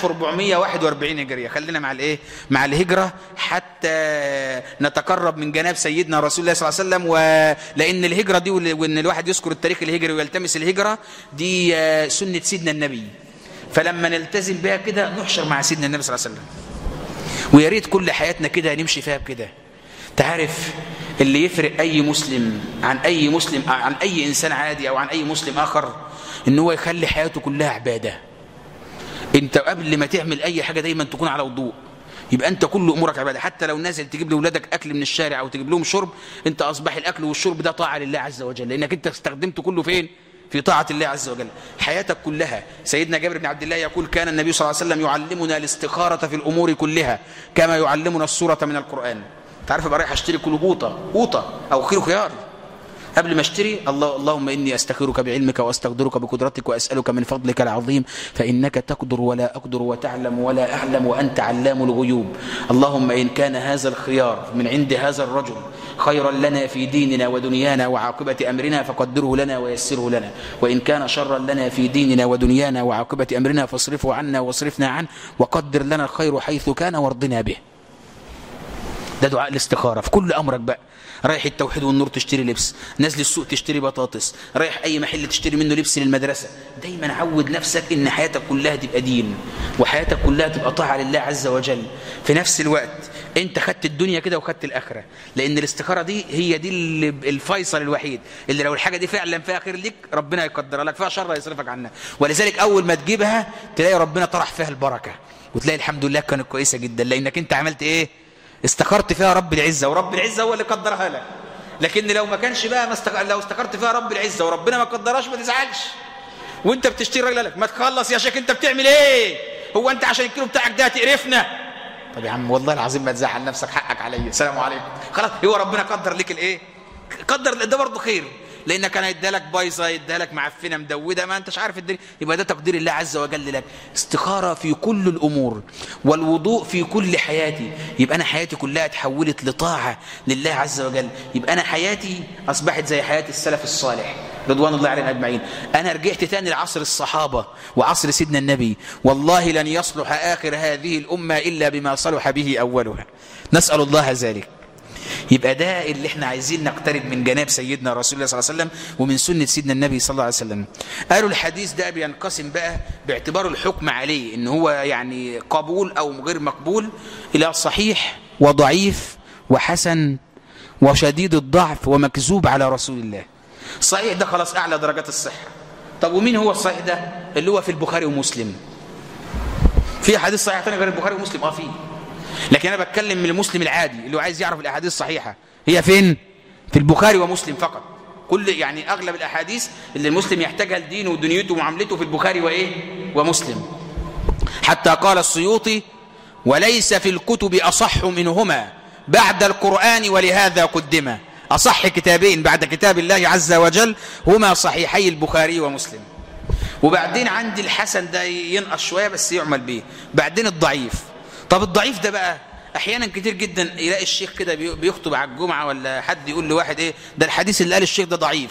1441 هجرية خلينا مع الايه مع الهجرة حتى نتقرب من جناب سيدنا رسول الله صلى الله عليه وسلم ولأن الهجرة دي وأن الواحد يذكر التاريخ الهجري ويلتمس الهجرة دي سنة سيدنا النبي فلما نلتزم بها كده نحشر مع سيدنا النبي صلى الله عليه وسلم ويا ريت كل حياتنا كده نمشي فيها بكده تعرف اللي يفرق أي مسلم عن أي مسلم عن أي إنسان عادي أو عن أي مسلم آخر إن هو يخلي حياته كلها عبادة أنت قبل ما تعمل أي حاجة دايما تكون على وضوء يبقى أنت كل أمورك عبادة حتى لو نازل تجيب لأولادك أكل من الشارع أو تجيب لهم شرب أنت أصبح الأكل والشرب ده طاعة لله عز وجل لأنك أنت استخدمته كله فين في طاعة الله عز وجل حياتك كلها سيدنا جابر بن عبد الله يقول كان النبي صلى الله عليه وسلم يعلمنا الاستخارة في الأمور كلها كما يعلمنا السورة من القرآن تعرف ابقى رايح اشتري كيلو قوطه قوطه او كيلو خيار قبل ما اشتري الله اللهم اني استخيرك بعلمك واستقدرك بقدرتك واسالك من فضلك العظيم فانك تقدر ولا اقدر وتعلم ولا اعلم وانت علام الغيوب اللهم ان كان هذا الخيار من عند هذا الرجل خيرا لنا في ديننا ودنيانا وعاقبه امرنا فقدره لنا ويسره لنا وان كان شرا لنا في ديننا ودنيانا وعاقبه امرنا فاصرفه عنا واصرفنا عنه وقدر لنا الخير حيث كان وارضنا به ده دعاء الاستخارة في كل أمرك بقى رايح التوحيد والنور تشتري لبس نازل السوق تشتري بطاطس رايح أي محل تشتري منه لبس للمدرسة دايما عود نفسك إن حياتك كلها تبقى دين وحياتك كلها تبقى طاعة لله عز وجل في نفس الوقت انت خدت الدنيا كده وخدت الاخره لان الاستخاره دي هي دي الفيصل الوحيد اللي لو الحاجه دي فعلا فيها خير ليك ربنا يقدرها لك فيها شر يصرفك عنها ولذلك اول ما تجيبها تلاقي ربنا طرح فيها البركه وتلاقي الحمد لله كانت كويسه جدا لانك انت عملت ايه استخرت فيها رب العزة ورب العزة هو اللي قدرها لك لكن لو ما كانش بقى ما استخ... لو استخرت فيها رب العزة وربنا ما قدرهاش ما تزعلش وانت بتشتري راجل لك ما تخلص يا شيخ انت بتعمل ايه هو انت عشان الكيلو بتاعك ده هتقرفنا طب يا عم والله العظيم ما تزعل نفسك حقك عليا السلام عليكم خلاص هو ربنا قدر لك الايه قدر ده برضه خير لانك كان يدالك بايظه يدالك معفنه مدوده ما انتش عارف الدنيا يبقى ده تقدير الله عز وجل لك استخاره في كل الامور والوضوء في كل حياتي يبقى انا حياتي كلها اتحولت لطاعه لله عز وجل يبقى انا حياتي اصبحت زي حياه السلف الصالح رضوان الله عليهم اجمعين انا رجعت تاني لعصر الصحابه وعصر سيدنا النبي والله لن يصلح اخر هذه الامه الا بما صلح به اولها نسال الله ذلك يبقى ده اللي احنا عايزين نقترب من جناب سيدنا رسول الله صلى الله عليه وسلم ومن سنة سيدنا النبي صلى الله عليه وسلم قالوا الحديث ده بينقسم بقى باعتبار الحكم عليه ان هو يعني قبول او غير مقبول الى صحيح وضعيف وحسن وشديد الضعف ومكذوب على رسول الله صحيح ده خلاص اعلى درجات الصحة طب ومين هو الصحيح ده اللي هو في البخاري ومسلم في حديث صحيح تاني غير البخاري ومسلم اه فيه لكن انا بتكلم من المسلم العادي اللي هو عايز يعرف الاحاديث الصحيحه هي فين في البخاري ومسلم فقط كل يعني اغلب الاحاديث اللي المسلم يحتاجها لدينه ودنيته ومعاملته في البخاري وايه ومسلم حتى قال السيوطي وليس في الكتب اصح منهما بعد القرآن ولهذا قدم أصح كتابين بعد كتاب الله عز وجل هما صحيحي البخاري ومسلم وبعدين عندي الحسن ده ينقص شوية بس يعمل به بعدين الضعيف طب الضعيف ده بقى احيانا كتير جدا يلاقي الشيخ كده بيخطب على الجمعة ولا حد يقول لواحد ايه ده الحديث اللي قال الشيخ ده ضعيف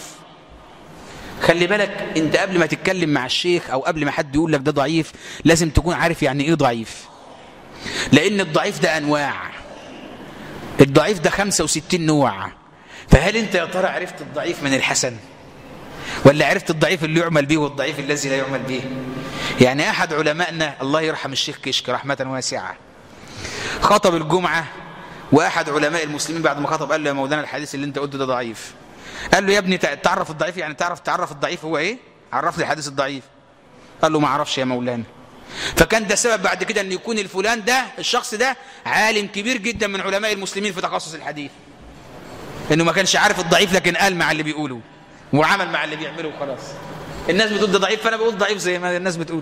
خلي بالك انت قبل ما تتكلم مع الشيخ او قبل ما حد يقول لك ده ضعيف لازم تكون عارف يعني ايه ضعيف لان الضعيف ده انواع الضعيف ده 65 نوع فهل انت يا ترى عرفت الضعيف من الحسن ولا عرفت الضعيف اللي يعمل به والضعيف الذي لا يعمل به يعني احد علمائنا الله يرحم الشيخ كشك رحمة واسعة خطب الجمعة واحد علماء المسلمين بعد ما خطب قال له يا مولانا الحديث اللي انت قلته ده ضعيف قال له يا ابني تعرف الضعيف يعني تعرف تعرف الضعيف هو ايه عرف لي الحديث الضعيف قال له ما اعرفش يا مولانا فكان ده سبب بعد كده ان يكون الفلان ده الشخص ده عالم كبير جدا من علماء المسلمين في تخصص الحديث انه ما كانش عارف الضعيف لكن قال مع اللي بيقوله وعمل مع اللي بيعمله وخلاص الناس بتقول ده ضعيف فانا بقول ضعيف زي ما الناس بتقول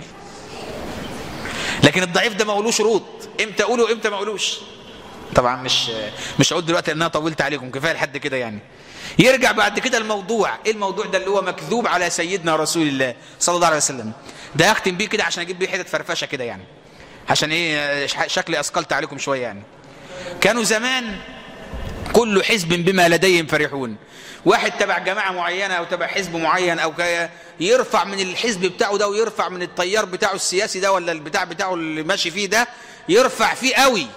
لكن الضعيف ده ما قولوش شروط امتى اقوله وامتى ما اقولوش طبعا مش مش هقول دلوقتي ان انا طولت عليكم كفايه لحد كده يعني يرجع بعد كده الموضوع ايه الموضوع ده اللي هو مكذوب على سيدنا رسول الله صلى الله عليه وسلم ده اختم بيه كده عشان اجيب بيه حته فرفشه كده يعني عشان ايه شكلي اثقلت عليكم شويه يعني كانوا زمان كل حزب بما لديهم فرحون واحد تبع جماعة معينة أو تبع حزب معين أو يرفع من الحزب بتاعه ده ويرفع من التيار بتاعه السياسي ده ولا البتاع بتاعه اللي ماشي فيه ده يرفع فيه قوي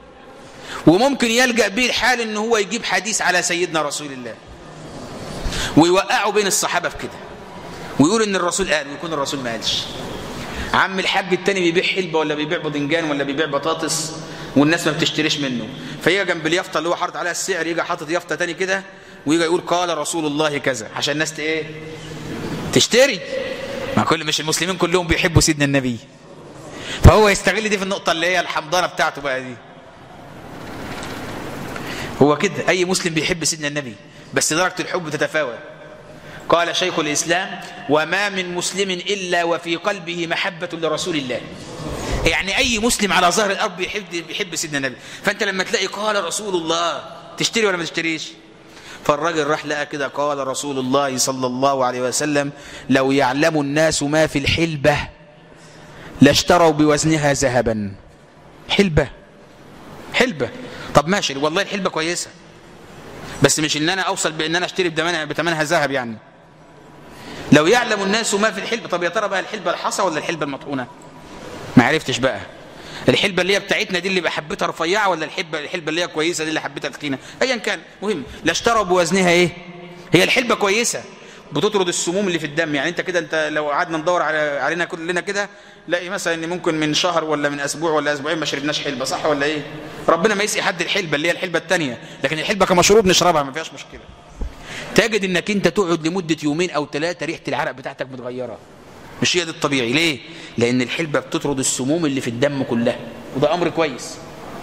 وممكن يلجأ به الحال ان هو يجيب حديث على سيدنا رسول الله ويوقعوا بين الصحابة في كده ويقول ان الرسول قال ويكون الرسول ما قالش عم الحاج التاني بيبيع حلبة ولا بيبيع باذنجان ولا بيبيع بطاطس والناس ما بتشتريش منه فيجي جنب اليافطه اللي هو حاطط عليها السعر يجي حاطط يافطه تاني كده ويجي يقول قال رسول الله كذا عشان الناس ايه تشتري ما كل مش المسلمين كلهم بيحبوا سيدنا النبي فهو يستغل دي في النقطه اللي هي الحمضانه بتاعته بقى دي هو كده اي مسلم بيحب سيدنا النبي بس درجه الحب تتفاوت قال شيخ الاسلام وما من مسلم الا وفي قلبه محبه لرسول الله يعني اي مسلم على ظهر الارض بيحب بيحب سيدنا النبي فانت لما تلاقي قال رسول الله تشتري ولا ما تشتريش فالراجل راح لقى كده قال رسول الله صلى الله عليه وسلم لو يعلم الناس ما في الحلبة لاشتروا بوزنها ذهبا حلبة حلبة طب ماشي والله الحلبة كويسة بس مش ان انا اوصل بان انا اشتري بثمنها بثمنها ذهب يعني لو يعلم الناس ما في الحلبة طب يا ترى بقى الحلبة الحصى ولا الحلبة المطحونة ما عرفتش بقى الحلبة اللي هي بتاعتنا دي اللي بحبتها رفيعة ولا الحلبة الحلبة اللي هي كويسة دي اللي حبتها تخينة ايا كان مهم لا اشتروا بوزنها ايه هي الحلبة كويسة بتطرد السموم اللي في الدم يعني انت كده انت لو قعدنا ندور على علينا كلنا كده لاقي مثلا ان ممكن من شهر ولا من اسبوع ولا اسبوعين ما شربناش حلبة صح ولا ايه ربنا ما يسقي حد الحلبة اللي هي الحلبة الثانيه لكن الحلبة كمشروب نشربها ما فيهاش مشكلة تجد انك انت تقعد لمدة يومين او ثلاثة ريحة العرق بتاعتك متغيرة مش هي ده الطبيعي ليه لان الحلبة بتطرد السموم اللي في الدم كلها وده امر كويس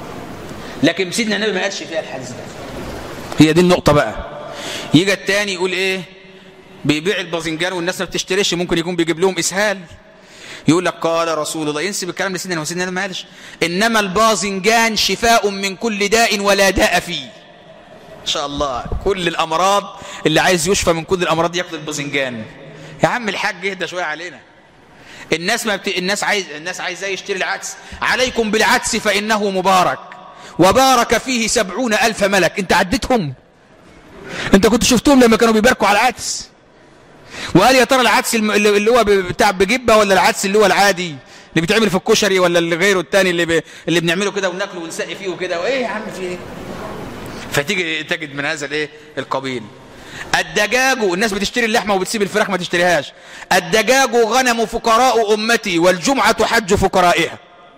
لكن سيدنا النبي ما قالش فيها الحديث ده هي دي النقطة بقى يجي التاني يقول ايه بيبيع الباذنجان والناس ما بتشتريش ممكن يكون بيجيب لهم اسهال يقول لك قال رسول الله ينسب الكلام لسيدنا وسيدنا ما قالش انما الباذنجان شفاء من كل داء ولا داء فيه ان شاء الله كل الامراض اللي عايز يشفى من كل الامراض ياخد الباذنجان يا عم الحاج اهدى شويه علينا الناس ما بت... الناس عايز الناس عايزاه يشتري العدس عليكم بالعدس فانه مبارك وبارك فيه سبعون الف ملك انت عديتهم انت كنت شفتهم لما كانوا بيباركوا على العدس وقال يا ترى العدس اللي هو بتاع بجبه ولا العدس اللي هو العادي اللي بيتعمل في الكشري ولا اللي غيره التاني اللي ب... اللي بنعمله كده وناكله ونسقي فيه وكده وايه يا عم في ايه فتيجي تجد من هذا الايه القبيل الدجاج الناس بتشتري اللحمه وبتسيب الفراخ ما تشتريهاش الدجاج غنم فقراء امتي والجمعه حج فقرائها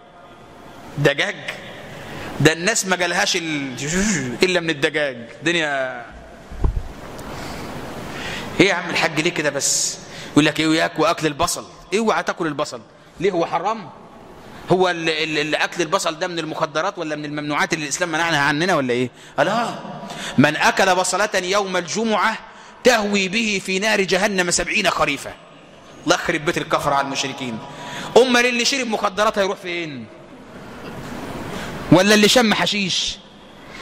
دجاج ده الناس ما جالهاش ال... الا من الدجاج الدنيا ايه يا عم الحاج ليه كده بس يقول لك ايه وياك واكل البصل اوعى تاكل البصل ليه هو حرام هو اللي اكل البصل ده من المخدرات ولا من الممنوعات اللي الاسلام منعها عننا ولا ايه لا من اكل بصله يوم الجمعه تهوي به في نار جهنم سبعين خريفه الله يخرب بيت الكفر على المشركين امال اللي شرب مخدرات هيروح فين ولا اللي شم حشيش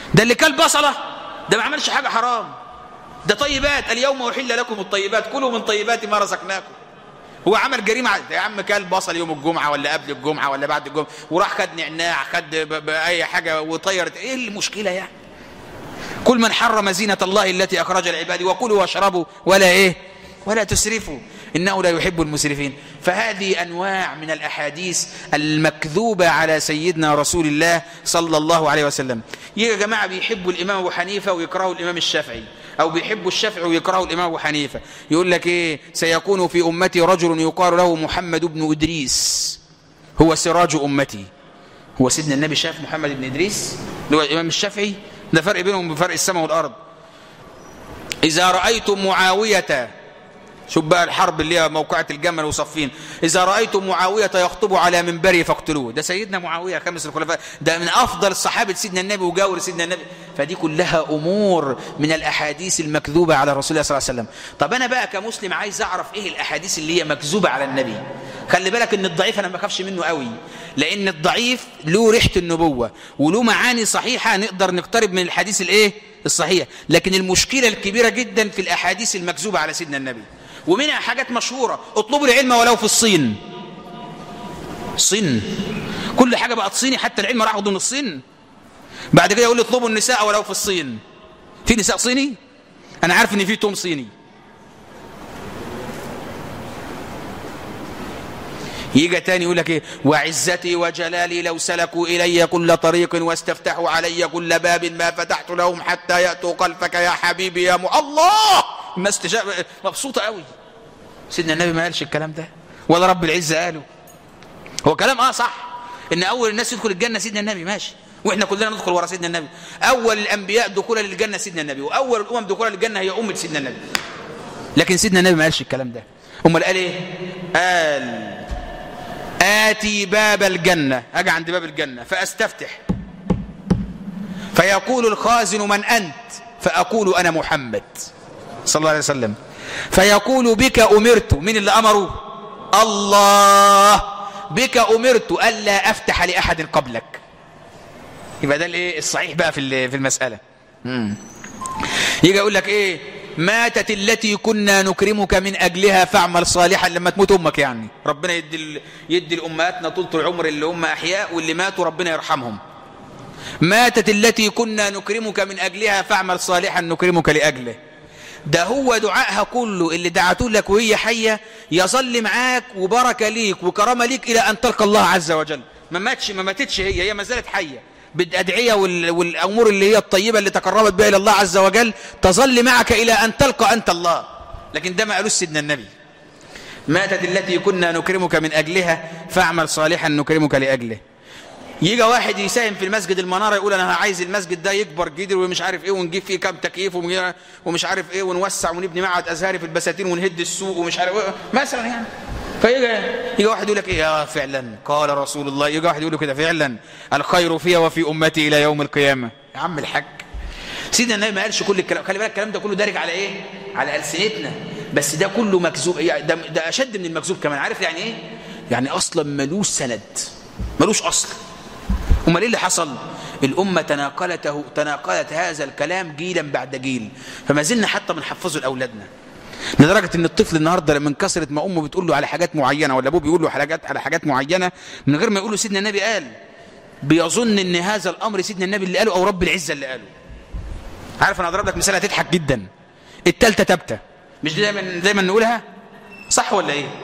ده اللي كل بصلة ده ما عملش حاجة حرام ده طيبات اليوم أحل لكم الطيبات كلوا من طيبات ما رزقناكم هو عمل جريمة يا عم كل بصل يوم الجمعة ولا قبل الجمعة ولا بعد الجمعة وراح خد نعناع خد بأي حاجة وطيرت ايه المشكلة يعني كل من حرم زينة الله التي أخرج العباد وكلوا واشربوا ولا ايه ولا تسرفوا إنه لا يحب المسرفين فهذه أنواع من الأحاديث المكذوبة على سيدنا رسول الله صلى الله عليه وسلم يا جماعة بيحبوا الإمام أبو حنيفة ويكرهوا الإمام الشافعي أو بيحبوا الشافعي ويكرهوا الإمام أبو حنيفة يقول لك إيه سيكون في أمتي رجل يقال له محمد بن إدريس هو سراج أمتي هو سيدنا النبي شاف محمد بن إدريس اللي هو الإمام الشافعي ده فرق بينهم بفرق السماء والأرض إذا رأيتم معاوية شوف بقى الحرب اللي هي موقعة الجمل وصفين إذا رأيتم معاوية يخطب على منبره فاقتلوه ده سيدنا معاوية خامس الخلفاء ده من أفضل صحابة سيدنا النبي وجاور سيدنا النبي فدي كلها أمور من الأحاديث المكذوبة على رسول الله صلى الله عليه وسلم طب أنا بقى كمسلم عايز أعرف إيه الأحاديث اللي هي مكذوبة على النبي خلي بالك إن الضعيف أنا ما بخافش منه قوي لأن الضعيف له ريحة النبوة وله معاني صحيحة نقدر نقترب من الحديث الإيه الصحيح لكن المشكلة الكبيرة جدا في الأحاديث المكذوبة على سيدنا النبي ومنها حاجات مشهورة اطلبوا العلم ولو في الصين الصين كل حاجة بقت صيني حتى العلم راح من الصين بعد كده يقول لي اطلبوا النساء ولو في الصين في نساء صيني انا عارف ان في توم صيني يجي تاني يقول لك ايه وعزتي وجلالي لو سلكوا الي كل طريق واستفتحوا علي كل باب ما فتحت لهم حتى ياتوا خلفك يا حبيبي يا م... الله ما استجاب مبسوطه قوي سيدنا النبي ما قالش الكلام ده ولا رب العزه قاله هو كلام اه صح ان اول الناس يدخل الجنه سيدنا النبي ماشي واحنا كلنا ندخل ورا سيدنا النبي اول الانبياء دخولا للجنه سيدنا النبي واول الامم دخولا للجنه هي امه سيدنا النبي لكن سيدنا النبي ما قالش الكلام ده امال قال ايه قال آتي باب الجنة أجي عند باب الجنة فأستفتح فيقول الخازن من أنت فأقول أنا محمد صلى الله عليه وسلم فيقول بك أمرت من اللي أمره الله بك أمرت ألا أفتح لأحد قبلك يبقى ده الايه الصحيح بقى في في المسألة مم. يجي يقول لك ايه ماتت التي كنا نكرمك من أجلها فاعمل صالحا لما تموت أمك يعني ربنا يدي, يدي لأمهاتنا طولة العمر اللي هم أحياء واللي ماتوا ربنا يرحمهم ماتت التي كنا نكرمك من أجلها فاعمل صالحا نكرمك لأجله ده هو دعائها كله اللي دعته لك وهي حية يظل معاك وبركة ليك وكرامة ليك إلى أن تلقى الله عز وجل ما ماتش ما ماتتش هي هي ما زالت حية بالأدعية والأمور اللي هي الطيبة اللي تقربت بها إلى الله عز وجل تظل معك إلى أن تلقى أنت الله لكن ده ما قالوش سيدنا النبي ماتت التي كنا نكرمك من أجلها فاعمل صالحا نكرمك لأجله يجي واحد يساهم في المسجد المنارة يقول أنا عايز المسجد ده يكبر جدر ومش عارف إيه ونجيب فيه كام تكييف ومش عارف إيه ونوسع ونبني معهد أزهري في البساتين ونهد السوق ومش عارف إيه مثلا يعني فيجي يجي واحد يقول لك ايه اه فعلا قال رسول الله يجي واحد يقول له كده فعلا الخير فيها وفي امتي الى يوم القيامه يا عم الحاج سيدنا النبي ما قالش كل الكلام خلي بالك الكلام ده كله دارج على ايه على السنتنا بس ده كله مكذوب ده, ده اشد من المكذوب كمان عارف يعني ايه يعني اصلا ملوش سند ملوش اصل امال ايه اللي حصل الامه تناقلته تناقلت هذا الكلام جيلا بعد جيل فما زلنا حتى بنحفظه لاولادنا لدرجة ان الطفل النهاردة من كثرة ما امه بتقول له على حاجات معينة ولا ابوه بيقول له حاجات على حاجات معينة من غير ما يقول له سيدنا النبي قال بيظن ان هذا الامر سيدنا النبي اللي قاله او رب العزة اللي قاله عارف انا اضرب لك مثال هتضحك جدا التالتة تبتة مش دايما دايما نقولها صح ولا ايه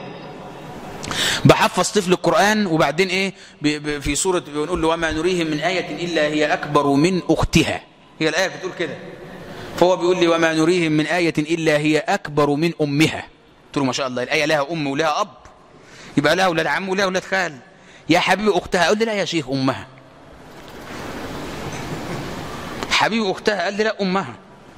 بحفظ طفل القرآن وبعدين ايه في سورة بنقول له وما نريهم من آية إلا هي أكبر من أختها هي الآية بتقول كده فهو بيقول لي وما نريهم من آية إلا هي أكبر من أمها قلت له ما شاء الله الآية لها أم ولها أب يبقى لها أولاد عم ولها أولاد خال يا حبيبي أختها قال لي لا يا شيخ أمها حبيبي أختها قال لي لا أمها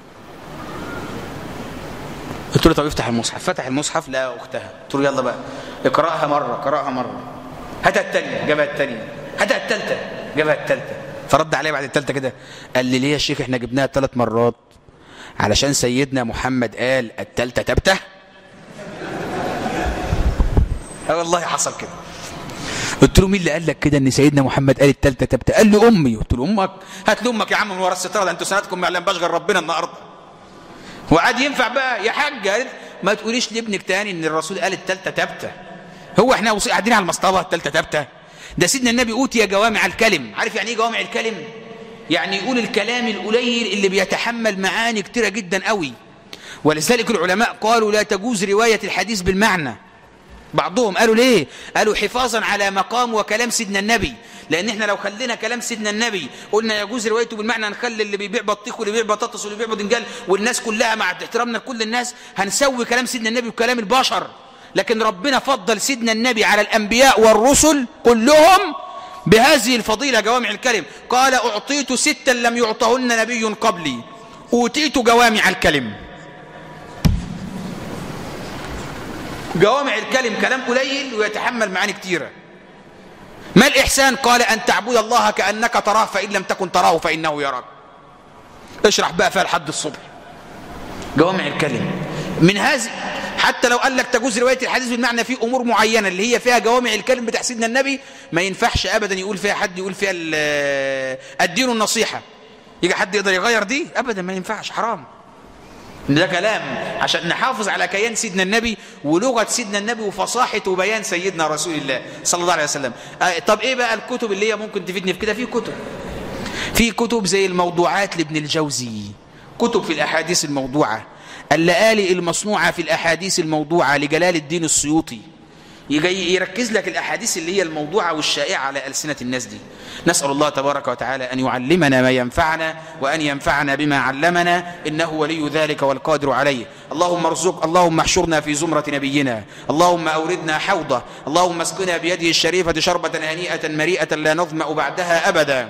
قلت له طب افتح المصحف فتح المصحف لا أختها قلت له يلا بقى اقرأها مرة قرأها مرة هاتها الثانية جابها الثانية هاتها الثالثة جابها الثالثة فرد عليه بعد الثالثة كده قال لي ليه يا شيخ احنا جبناها ثلاث مرات علشان سيدنا محمد قال التالتة تبتة اه والله حصل كده قلت له مين اللي قال لك كده ان سيدنا محمد قال التالتة تبتة قال لي امي قلت له امك هات لي امك يا عم من ورا الستاره ده انتوا سنتكم ما يعلمهاش غير ربنا النهارده وعاد ينفع بقى يا حاج قالت ما تقوليش لابنك تاني ان الرسول قال التالتة تبتة هو احنا قاعدين على المصطبه التالتة تبتة ده سيدنا النبي اوتي جوامع الكلم عارف يعني ايه جوامع الكلم يعني يقول الكلام القليل اللي بيتحمل معاني كتيره جدا قوي ولذلك العلماء قالوا لا تجوز روايه الحديث بالمعنى بعضهم قالوا ليه قالوا حفاظا على مقام وكلام سيدنا النبي لان احنا لو خلينا كلام سيدنا النبي قلنا يجوز روايته بالمعنى نخلي اللي بيبيع بطيخ واللي بيبيع بطاطس واللي بيبيع بدنجان والناس كلها مع احترامنا لكل الناس هنسوي كلام سيدنا النبي وكلام البشر لكن ربنا فضل سيدنا النبي على الانبياء والرسل كلهم بهذه الفضيله جوامع الكلم قال اعطيت ستا لم يعطهن نبي قبلي اوتيت جوامع الكلم جوامع الكلم كلام قليل ويتحمل معاني كتيرة ما الإحسان قال أن تعبد الله كأنك تراه فإن لم تكن تراه فإنه يراك اشرح بقى فيها لحد الصبح جوامع الكلم من هذه حتى لو قال لك تجوز رواية الحديث بالمعنى في أمور معينة اللي هي فيها جوامع الكلم بتاع سيدنا النبي ما ينفعش أبدا يقول فيها حد يقول فيها الدين النصيحة يجي حد يقدر يغير دي أبدا ما ينفعش حرام ده كلام عشان نحافظ على كيان سيدنا النبي ولغة سيدنا النبي وفصاحة وبيان سيدنا رسول الله صلى الله عليه وسلم آه طب ايه بقى الكتب اللي هي ممكن تفيدني في كده في كتب في كتب زي الموضوعات لابن الجوزي كتب في الأحاديث الموضوعة اللآلئ المصنوعة في الأحاديث الموضوعة لجلال الدين السيوطي يجي يركز لك الأحاديث اللي هي الموضوعة والشائعة على ألسنة الناس دي نسأل الله تبارك وتعالى أن يعلمنا ما ينفعنا وأن ينفعنا بما علمنا إنه ولي ذلك والقادر عليه اللهم ارزق اللهم احشرنا في زمرة نبينا اللهم أوردنا حوضه اللهم اسقنا بيده الشريفة شربة هنيئة مريئة لا نظمأ بعدها أبدا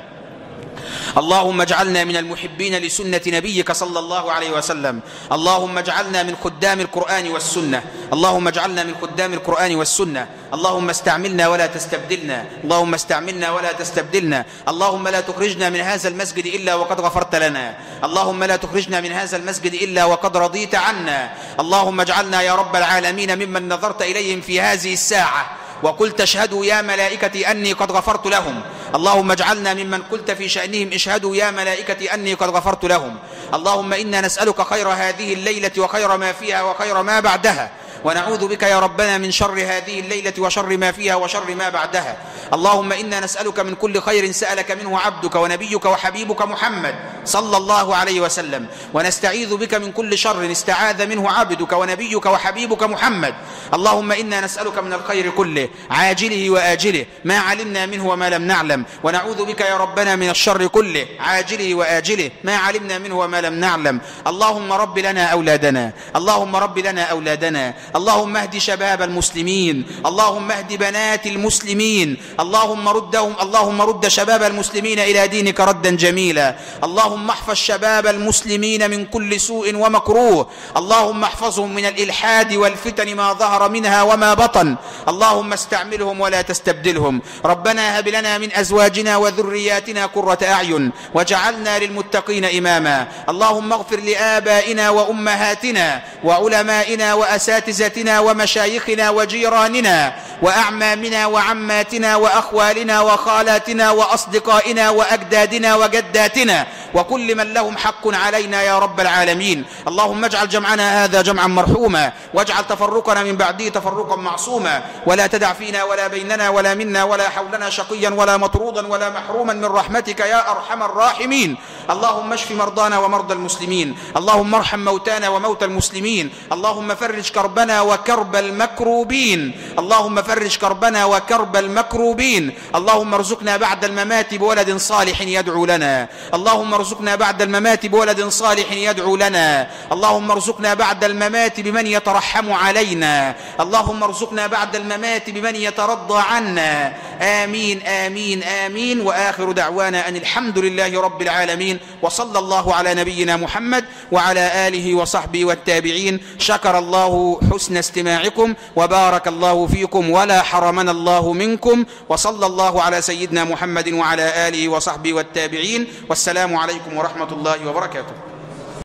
اللهم اجعلنا من المحبين لسنة نبيك صلى الله عليه وسلم اللهم اجعلنا من خدام القرآن والسنة اللهم اجعلنا من خدام القرآن والسنة اللهم استعملنا ولا تستبدلنا اللهم استعملنا ولا تستبدلنا اللهم لا تخرجنا من هذا المسجد إلا وقد غفرت لنا اللهم لا تخرجنا من هذا المسجد إلا وقد رضيت عنا اللهم اجعلنا يا رب العالمين ممن نظرت إليهم في هذه الساعة وقلت اشهدوا يا ملائكتي أني قد غفرت لهم اللهم اجعلنا ممن قلت في شأنهم اشهدوا يا ملائكتي أني قد غفرت لهم اللهم إنا نسألك خير هذه الليلة وخير ما فيها وخير ما بعدها ونعوذ بك يا ربنا من شر هذه الليلة وشر ما فيها وشر ما بعدها اللهم إنا نسألك من كل خير سألك منه عبدك ونبيك وحبيبك محمد صلى الله عليه وسلم ونستعيذ بك من كل شر استعاذ منه عبدك ونبيك وحبيبك محمد اللهم إنا نسألك من الخير كله عاجله وآجله ما علمنا منه وما لم نعلم ونعوذ بك يا ربنا من الشر كله عاجله وآجله ما علمنا منه وما لم نعلم اللهم رب لنا أولادنا اللهم رب لنا أولادنا اللهم اهد شباب المسلمين اللهم اهد بنات المسلمين اللهم ردهم اللهم رد شباب المسلمين إلى دينك ردا جميلا اللهم احفظ شباب المسلمين من كل سوء ومكروه اللهم احفظهم من الإلحاد والفتن ما ظهر منها وما بطن اللهم استعملهم ولا تستبدلهم ربنا هب لنا من أزواجنا وذرياتنا قرة أعين وجعلنا للمتقين إماما اللهم اغفر لآبائنا وأمهاتنا وعلمائنا وأساتذتنا ومشايخنا وجيراننا وأعمامنا وعماتنا وأخوالنا وخالاتنا وأصدقائنا وأجدادنا وجداتنا وكل من لهم حق علينا يا رب العالمين اللهم اجعل جمعنا هذا جمعا مرحوما واجعل تفرقنا من بعده تفرقا معصوما ولا تدع فينا ولا بيننا ولا منا ولا حولنا شقيا ولا مطرودا ولا محروما من رحمتك يا أرحم الراحمين اللهم اشف مرضانا ومرضى المسلمين اللهم ارحم موتانا وموتى المسلمين اللهم فرج كربنا وكرب المكروبين اللهم فرج كربنا وكرب المكروبين اللهم ارزقنا بعد الممات بولد صالح يدعو لنا اللهم ارزقنا بعد الممات بولد صالح يدعو لنا اللهم ارزقنا بعد الممات بمن يترحم علينا اللهم ارزقنا بعد الممات بمن يترضى عنا آمين آمين آمين وآخر دعوانا أن الحمد لله رب العالمين وصلى الله على نبينا محمد وعلى آله وصحبه والتابعين شكر الله حسن استماعكم وبارك الله فيكم ولا حرمنا الله منكم وصلى الله على سيدنا محمد وعلى آله وصحبه والتابعين والسلام عليكم ورحمة الله وبركاته